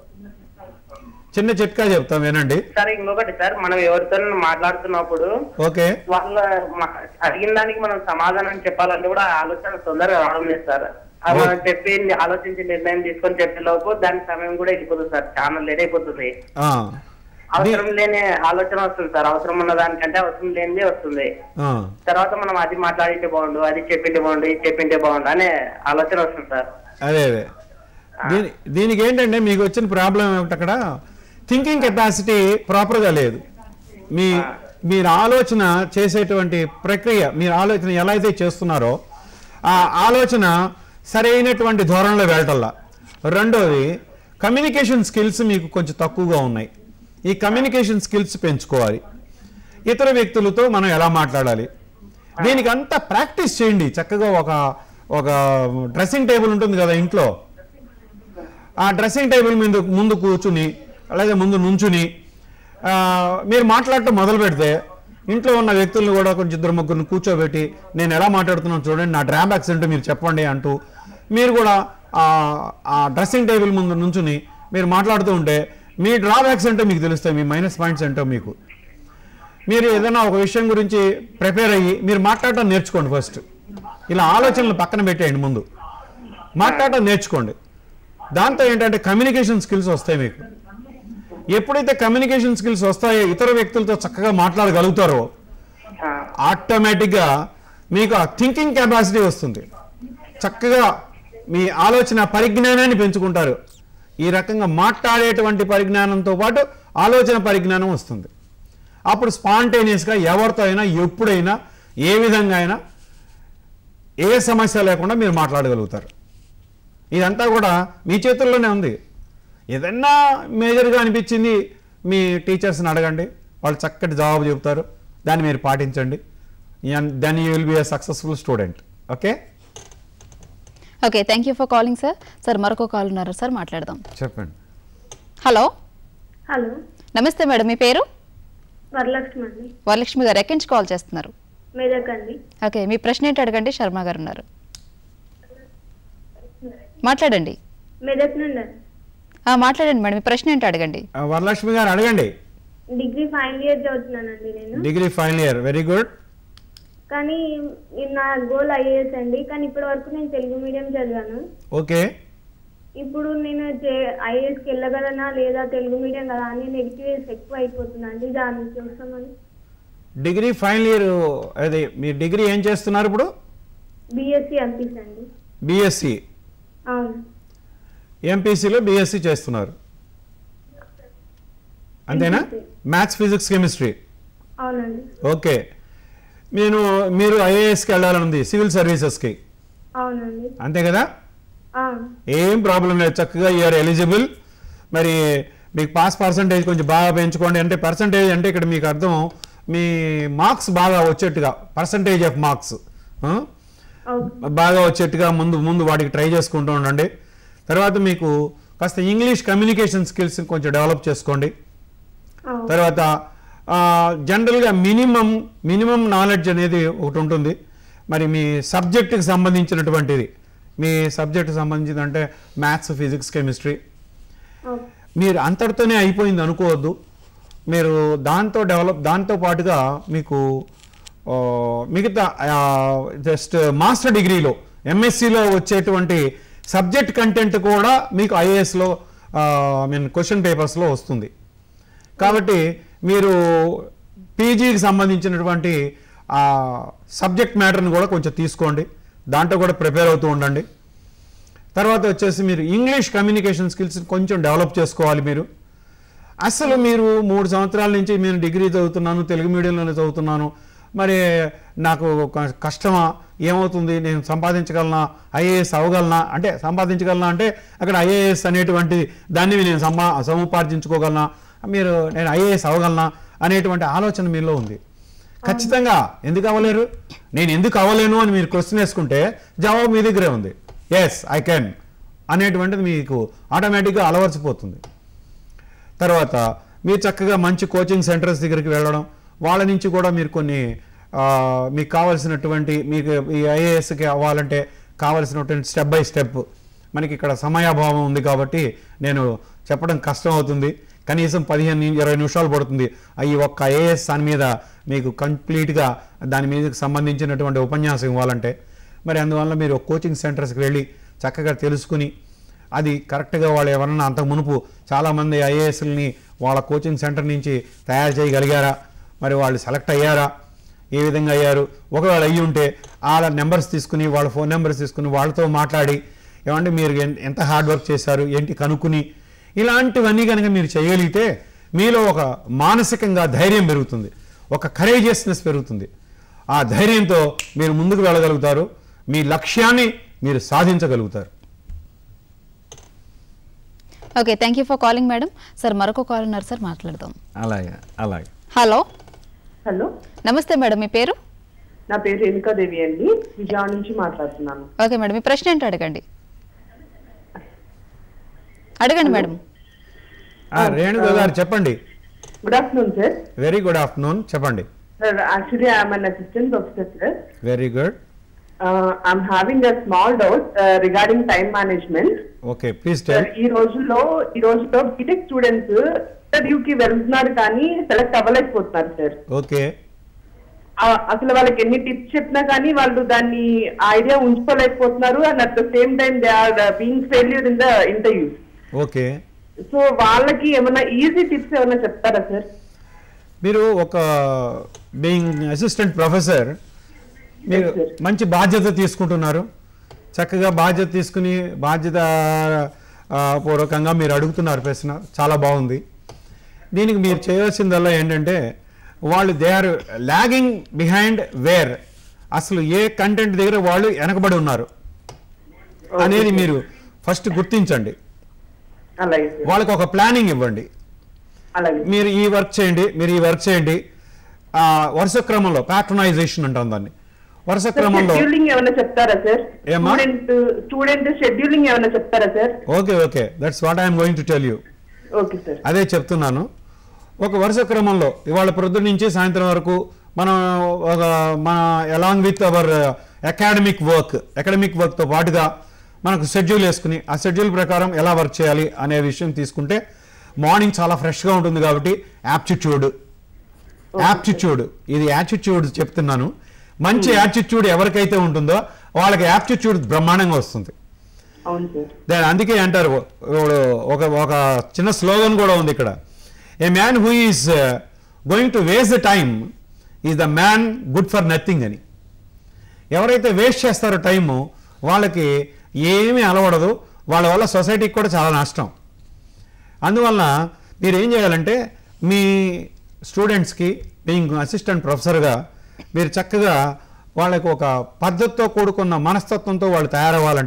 చిన్న చిట్కా చెప్తాం వినండి సార్ ఇంకొకటి సార్ మనం ఎవరితో మాట్లాడుతున్నప్పుడు ఓకే వాళ్ళ మ- అడిగిన దానికి మనం సమాధానం చెప్పాలంటే కూడా ఆ ఆలోచన తొందరగా రావడం లేదు సార్ అది మనం చెప్పి ఆలోచించి నిర్ణయం తీసుకొని చెప్పే లోపు దాని సమయం కూడా వెళ్ళిపోతుంది సార్ చాలా లేట్ అయిపోతుంది ఆ. అవసరం లేని ఆలోచన వస్తుంది సార్ అవసరం ఉన్న దానికంటే అవసరం లేనిదే వస్తుంది ఆ. తర్వాత మనం అది మాట్లాడింటే బాగుండు అది చెప్పింటే బాగుండు ఇది చెప్పింటే బాగుండు అనే ఆలోచన వస్తుంది సార్ అదే అదే దీని దీనికి ఏంటంటే మీకు వచ్చిన ప్రాబ్లం ఏమిటి అక్కడ థింకింగ్ కెపాసిటీ ప్రాపర్గా లేదు మీ మీరు ఆలోచన చేసేటువంటి ప్రక్రియ మీరు ఆలోచన ఎలా అయితే చేస్తున్నారో ఆ ఆలోచన సరైనటువంటి ధోరణిలో వెళ్ళటల్లా రెండోది కమ్యూనికేషన్ స్కిల్స్ మీకు కొంచెం తక్కువగా ఉన్నాయి ఈ కమ్యూనికేషన్ స్కిల్స్ పెంచుకోవాలి ఇతర వ్యక్తులతో మనం ఎలా మాట్లాడాలి దీనికి అంతా ప్రాక్టీస్ చేయండి చక్కగా ఒక ఒక డ్రెస్సింగ్ టేబుల్ ఉంటుంది కదా ఇంట్లో ఆ డ్రెస్సింగ్ టేబుల్ మీద ముందు కూర్చుని అలాగే ముందు నుంచుని ఆ, మీరు మాట్లాడటం మొదలు పెడితే ఇంట్లో ఉన్న వ్యక్తులను కూడా కొంచెం ఇద్దరు ముగ్గురిని కూర్చోబెట్టి నేను ఎలా మాట్లాడుతున్నాను చూడండి నా డ్రాబ్యాక్స్ ఏంటో మీరు చెప్పండి అంటూ మీరు కూడా ఆ- ఆ డ్రెస్సింగ్ టేబుల్ ముందు నుంచుని మీరు మాట్లాడుతూ ఉంటే మీ డ్రాబ్యాక్స్ ఏంటో మీకు తెలుస్తాయి మీ మైనస్ పాయింట్స్ ఏంటో మీకు మీరు ఏదైనా ఒక విషయం గురించి ప్రిపేర్ అయ్యి మీరు మాట్లాడటం నేర్చుకోండి ఫస్ట్ ఇలా ఆలోచనలు పక్కన పెట్టేయండి ముందు మాట్లాడటం నేర్చుకోండి దాంతో ఏంటంటే కమ్యూనికేషన్ స్కిల్స్ వస్తాయి మీకు ఎప్పుడైతే కమ్యూనికేషన్ స్కిల్స్ వస్తాయో ఇతర వ్యక్తులతో చక్కగా మాట్లాడగలుగుతారో ఆ, ఆటోమేటిక్గా మీకు ఆ థింకింగ్ కెపాసిటీ వస్తుంది చక్కగా మీ ఆలోచన పరిజ్ఞానాన్ని పెంచుకుంటారు ఈ రకంగా మాట్లాడేటువంటి పరిజ్ఞానంతో పాటు ఆలోచన పరిజ్ఞానం వస్తుంది అప్పుడు స్పాంటేనియస్గా ఎవరితో అయినా ఎప్పుడైనా ఏ విధంగా అయినా ఏ సమస్య లేకుండా మీరు మాట్లాడగలుగుతారు ఇదంతా కూడా మీ చేతుల్లోనే ఉంది ఏదన్నా మేజర్గా అనిపించింది మీ టీచర్స్ని అడగండి వాళ్ళు చక్కటి జవాబు చెబుతారు దాన్ని మీరు పాటించండి then you will be a successful student okay okay thank you for calling sir sir మరొక కాల్ ఉన్నారు సార్ మాట్లాడదాం చెప్పండి హలో హలో నమస్తే మేడం మీ పేరు వరలక్ష్మి అండి వరలక్ష్మి గారు ఎక్కడి నుంచి కాల్ చేస్తున్నారు మెదక్ అండి ఓకే మీ ప్రశ్న ఏంటి అడగండి శర్మ గారు ఉన్నారు మాట్లాడండి మెదక్ నుండి అండి. ఆ, మాట్లాడండి మేడం మీ ప్రశ్న ఏంటి అడగండి ఆ, వరలక్ష్మి గారు అడగండి డిగ్రీ ఫైనల్ ఇయర్ చదువుతున్నానండి నేను degree final year very good కానీ ఈ నా గోల్ ఐఏఎస్ అండి కానీ ఇప్పటి వరకు నేను తెలుగు మీడియం చదివాను ఓకే ఇప్పుడు నేను ఐఏఎస్కి వెళ్ళగలనా లేదా తెలుగు మీడియం కదా అని నెగిటివ్ ఎక్కువ అయిపోతుందండి దాన్ని చూస్తామని డిగ్రీ ఫైనల్ ఇయర్ అదే మీ డిగ్రీ ఏం చేస్తున్నారు ఇప్పుడు బీఎస్సీ అనిపిస్తుంది బీఎస్సీ అవును ఎంపీసీలో బీఎస్సీ చేస్తున్నారు అంతేనా మ్యాథ్స్ ఫిజిక్స్ కెమిస్ట్రీ అవునండి ఓకే నేను మీరు ఐఏఎస్కి వెళ్ళాలని ఉంది సివిల్ సర్వీసెస్కి అవునండి అంతే కదా ఆ, ఏం ప్రాబ్లం లేదు చక్కగా యూఆర్ ఎలిజిబుల్ మరి మీకు పాస్ పర్సంటేజ్ కొంచెం బాగా పెంచుకోండి అంటే పర్సంటేజ్ అంటే ఇక్కడ మీకు అర్థం మీ మార్క్స్ బాగా వచ్చేట్టుగా పర్సంటేజ్ ఆఫ్ మార్క్స్ ఓకే బాగా వచ్చేట్టుగా ముందు ముందు వాటికి ట్రై చేసుకుంటూ ఉండండి తర్వాత మీకు కాస్త ఇంగ్లీష్ కమ్యూనికేషన్ స్కిల్స్ కొంచెం డెవలప్ చేసుకోండి ఆ, తర్వాత ఆ, జనరల్గా మినిమం మినిమం నాలెడ్జ్ అనేది ఒకటి ఉంటుంది మరి మీ సబ్జెక్టుకి సంబంధించినటువంటిది మీ సబ్జెక్టుకి సంబంధించింది అంటే మ్యాథ్స్ ఫిజిక్స్ కెమిస్ట్రీ ఓకే మీరు అంతటితోనే అయిపోయింది అనుకోవద్దు మీరు దాంతో డెవలప్ దాంతో పాటుగా మీకు ఆ, మిగతా జస్ట్ మాస్టర్ డిగ్రీలో ఎంఎస్సిలో వచ్చేటువంటి సబ్జెక్ట్ కంటెంట్ కూడా మీకు ఐఏఎస్లో ఐ మీన్ క్వశ్చన్ పేపర్స్లో వస్తుంది కాబట్టి మీరు పీజీకి సంబంధించినటువంటి ఆ సబ్జెక్ట్ మ్యాటర్ని కూడా కొంచెం తీసుకోండి దాంట్లో కూడా ప్రిపేర్ అవుతూ ఉండండి తర్వాత వచ్చేసి మీరు ఇంగ్లీష్ కమ్యూనికేషన్ స్కిల్స్ కొంచెం డెవలప్ చేసుకోవాలి మీరు అసలు మీరు మూడు సంవత్సరాల నుంచి నేను డిగ్రీ చదువుతున్నాను తెలుగు మీడియంలోనే చదువుతున్నాను మరి నాకు క- కష్టమా ఏమవుతుంది నేను సంపాదించగలనా ఐఏఎస్ అవ్వగలనా అంటే సంపాదించగలనా అంటే అక్కడ ఐఏఎస్ అనేటువంటి దాన్ని నేను సంపా సముపార్జించుకోగలనా మీరు నేను ఐఏఎస్ అవ్వగలనా అనేటువంటి ఆలోచన మీలో ఉంది ఖచ్చితంగా ఎందుకు అవ్వలేరు నేను ఎందుకు అవ్వలేను అని మీరు క్వశ్చన్ వేసుకుంటే జవాబు మీ దగ్గరే ఉంది ఎస్ ఐ కెన్ అనేటువంటిది మీకు ఆటోమేటిక్గా అలవర్చిపోతుంది తర్వాత మీరు చక్కగా మంచి కోచింగ్ సెంటర్స్ దగ్గరికి వెళ్ళడం వాళ్ళ నుంచి కూడా మీరు కొన్ని ఆ, మీకు కావాల్సినటువంటి మీకు ఈ ఐఏఎస్కి అవ్వాలంటే కావాల్సినటువంటి స్టెప్ బై స్టెప్ మనకి ఇక్కడ సమయాభావం ఉంది కాబట్టి నేను చెప్పడం కష్టం అవుతుంది కనీసం పదిహేను ని- ఇరవై నిమిషాలు పడుతుంది ఆ ఈ ఒక్క ఐఏఎస్ దాని మీద మీకు కంప్లీట్గా దాని మీదకి సంబంధించినటువంటి ఉపన్యాసం ఇవ్వాలంటే మరి అందువల్ల మీరు ఒక కోచింగ్ సెంటర్స్కి వెళ్ళి చక్కగా తెలుసుకుని అది కరెక్ట్గా వాళ్ళు ఎవరన్నా అంత మునుపు చాలామంది ఐఏఎస్ని వాళ్ళ కోచింగ్ సెంటర్ నుంచి తయారు చేయగలిగారా మరి వాళ్ళు సెలెక్ట్ అయ్యారా ఏ విధంగా అయ్యారు ఒకవేళ అయ్యి ఉంటే వాళ్ళ నెంబర్స్ తీసుకుని వాళ్ళ ఫోన్ నెంబర్స్ తీసుకుని వాళ్ళతో మాట్లాడి ఏమంటే మీరు ఎన్- ఎంత హార్డ్ వర్క్ చేశారు ఏంటి కనుక్కుని ఇలాంటివన్నీ కనుక మీరు చేయగలిగితే మీలో ఒక మానసికంగా ధైర్యం పెరుగుతుంది ఒక కరేజియస్నెస్ పెరుగుతుంది ఆ ధైర్యంతో మీరు ముందుకు వెళ్ళగలుగుతారు మీ లక్ష్యాన్ని మీరు సాధించగలుగుతారు okay thank you for calling madam sir మరొక కాల్ ఉన్నారు సార్ మాట్లాడదాం అలాగే అలాగే హలో హలో నమస్తే మేడం మీ పేరు నా పేరు రేణుకాదేవి అండి విజయవాడ నుంచి మాట్లాడుతున్నాను ఓకే మేడం మీ ప్రశ్న ఏంటో అడగండి అడగండి మేడం ఆ, రేణుక గారు చెప్పండి good afternoon sir very good afternoon చెప్పండి sir actually I'm an assistant professor sir very good I'm having a small doubt regarding time management okay please sir tell ఈ రోజుల్లో ఈ రోజుల్లో బీటెక్ స్టూడెంట్స్ ఇంటర్వ్యూకి వెళ్తున్నారు కానీ సెలెక్ట్ అవ్వలేకపోతున్నారు సార్ ఓకే ఆ- అసలు వాళ్ళకి ఎన్ని టిప్స్ చెప్పినా కానీ వాళ్ళు దాన్ని ఐడియా ఉంచుకోలేకపోతున్నారు and at the same time they are being failure in the interview okay so వాళ్ళకి ఏమైనా ఈజీ టిప్స్ ఏమైనా చెప్తారా సార్ మీరు ఒక బీయింగ్ అసిస్టెంట్ ప్రొఫెసర్ మీరు Yes, sir. మంచి బాధ్యత తీసుకుంటున్నారు చక్కగా బాధ్యత తీసుకుని బాధ్యత ఆ, పూర్వకంగా మీరు అడుగుతున్నారు ప్రశ్న చాలా బాగుంది దీనికి మీరు చేయాల్సిందల్లా ఏంటంటే వాళ్ళు they are lagging behind where అసలు ఏ కంటెంట్ దగ్గర వాళ్ళు వెనకబడి ఉన్నారు అనేది మీరు ఫస్ట్ గుర్తించండి అలాగే సార్ వాళ్ళకి ఒక ప్లానింగ్ ఇవ్వండి అలాగే మీరు ఈ వర్క్ చేయండి మీరు ఈ వర్క్ చేయండి ఆ, వరుస క్రమంలో ప్యాట్రనైజేషన్ అంటాం దాన్ని వరుస క్రమంలో షెడ్యూలింగ్ ఏమైనా చెప్తారా సార్ ఏమ్మా? స్టూడెంట్ స్టూడెంట్ షెడ్యూలింగ్ ఏమైనా చెప్తారా sir okay okay that's what I'm going to tell you okay sir అదే చెప్తున్నాను ఒక వరుస క్రమంలో ఇవాళ ప్రొద్దు నుంచి సాయంత్రం వరకు మనం ఒక మన along with our academic work academic వర్క్తో పాటుగా మనకు షెడ్యూల్ వేసుకుని ఆ షెడ్యూల్ ప్రకారం ఎలా వర్క్ చేయాలి అనే విషయం తీసుకుంటే మార్నింగ్ చాలా ఫ్రెష్గా ఉంటుంది కాబట్టి యాప్టిట్యూడ్ యాప్టిట్యూడ్ ఇది యాటిట్యూడ్ చెప్తున్నాను మంచి యాటిట్యూడ్ ఎవరికైతే ఉంటుందో వాళ్ళకి యాప్టిట్యూడ్ బ్రహ్మాండంగా వస్తుంది అవును సార్ దాని అందుకే అంటారు ఇప్పుడు ఒక ఒక చిన్న స్లోగన్ కూడా ఉంది ఇక్కడ a man who is going to waste the time is the man good for nothing అని ఎవరైతే వేస్ట్ చేస్తారో టైము వాళ్ళకి ఏమీ అలవడదు వాళ్ళ వల్ల సొసైటీకి కూడా చాలా నష్టం అందువల్ల మీరు ఏం చేయాలంటే మీ స్టూడెంట్స్కి బీయింగ్ అసిస్టెంట్ ప్రొఫెసర్గా మీరు చక్కగా వాళ్ళకి ఒక పద్ధతితో కూడుకున్న మనస్తత్వంతో వాళ్ళు తయారవ్వాలంటే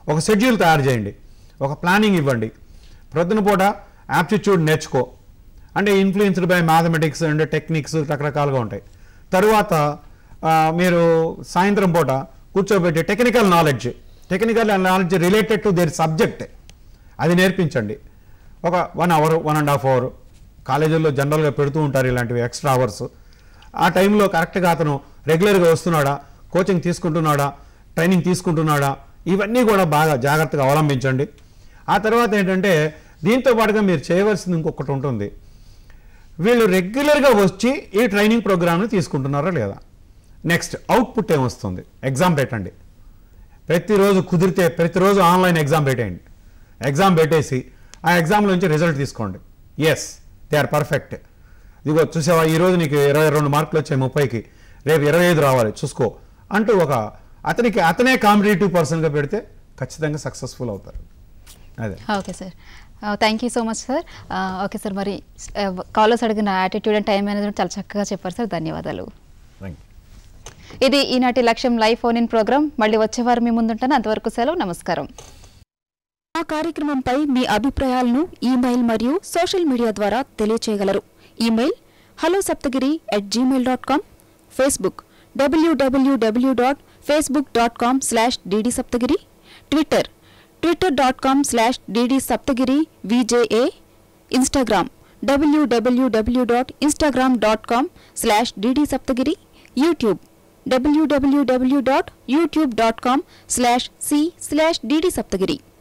ఒక షెడ్యూల్ తయారు చేయండి ఒక ప్లానింగ్ ఇవ్వండి ప్రొద్దున పూట యాప్టిట్యూడ్ నేర్చుకో అంటే influenced by mathematics and techniques రకరకాలుగా ఉంటాయి తరువాత ఆ, మీరు సాయంత్రం పూట కూర్చోబెట్టి technical knowledge technical knowledge related to their subject అది నేర్పించండి ఒక one hour one and half hour కాలేజీల్లో జనరల్గా పెడుతూ ఉంటారు ఇలాంటివి ఎక్స్ట్రా అవర్స్ ఆ టైంలో కరెక్ట్గా అతను రెగ్యులర్గా వస్తున్నాడా కోచింగ్ తీసుకుంటున్నాడా ట్రైనింగ్ తీసుకుంటున్నాడా ఇవన్నీ కూడా బాగా జాగ్రత్తగా అవలంబించండి ఆ తర్వాత ఏంటంటే దీంతో పాటుగా మీరు చేయవలసింది ఇంకొకటి ఉంటుంది వీళ్ళు రెగ్యులర్గా వచ్చి ఈ ట్రైనింగ్ ప్రోగ్రామ్ని తీసుకుంటున్నారా లేదా నెక్స్ట్ అవుట్పుట్ ఏమొస్తుంది ఎగ్జామ్ పెట్టండి ప్రతిరోజు కుదిరితే ప్రతిరోజు ఆన్లైన్ ఎగ్జామ్ పెట్టేయండి ఎగ్జామ్ పెట్టేసి ఆ ఎగ్జామ్ నుంచి రిజల్ట్ తీసుకోండి ఎస్ దే ఆర్ పర్ఫెక్ట్ ఇదిగో చూసావా ఈరోజు నీకు ఇరవై రెండు మార్కులు వచ్చాయి ముప్పైకి రేపు ఇరవై ఐదు రావాలి చూసుకో అంటూ ఒక అతనికి అతనే కాంపిటేటివ్ పర్సన్గా పెడితే ఖచ్చితంగా సక్సెస్ఫుల్ అవుతారు అదే okay sir thank you so much sir okay sir మరి కాలర్స్ అడిగిన యాటిట్యూడ్ అండ్ టైం మేనేజ్మెంట్ చాలా చక్కగా చెప్పారు సార్ ధన్యవాదాలు థ్యాంక్ యూ ఇది ఈనాటి లక్ష్యం లైవ్ ఫోన్ ఇన్ ప్రోగ్రామ్ మళ్ళీ వచ్చే వారం మీ ముందుంటాను అంతవరకు సెలవు నమస్కారం ఆ కార్యక్రమంపై మీ అభిప్రాయాలను ఈమెయిల్ మరియు సోషల్ మీడియా ద్వారా తెలియచేయగలరు email hello Saptagiri at Gmail dot com Facebook WWW dot Facebook dot com slash DD Saptagiri Twitter Twitter dot com slash DD Saptagiri VJA Instagram WWW dot Instagram dot com slash DD Saptagiri YouTube WWW dot YouTube dot com slash C slash DD Saptagiri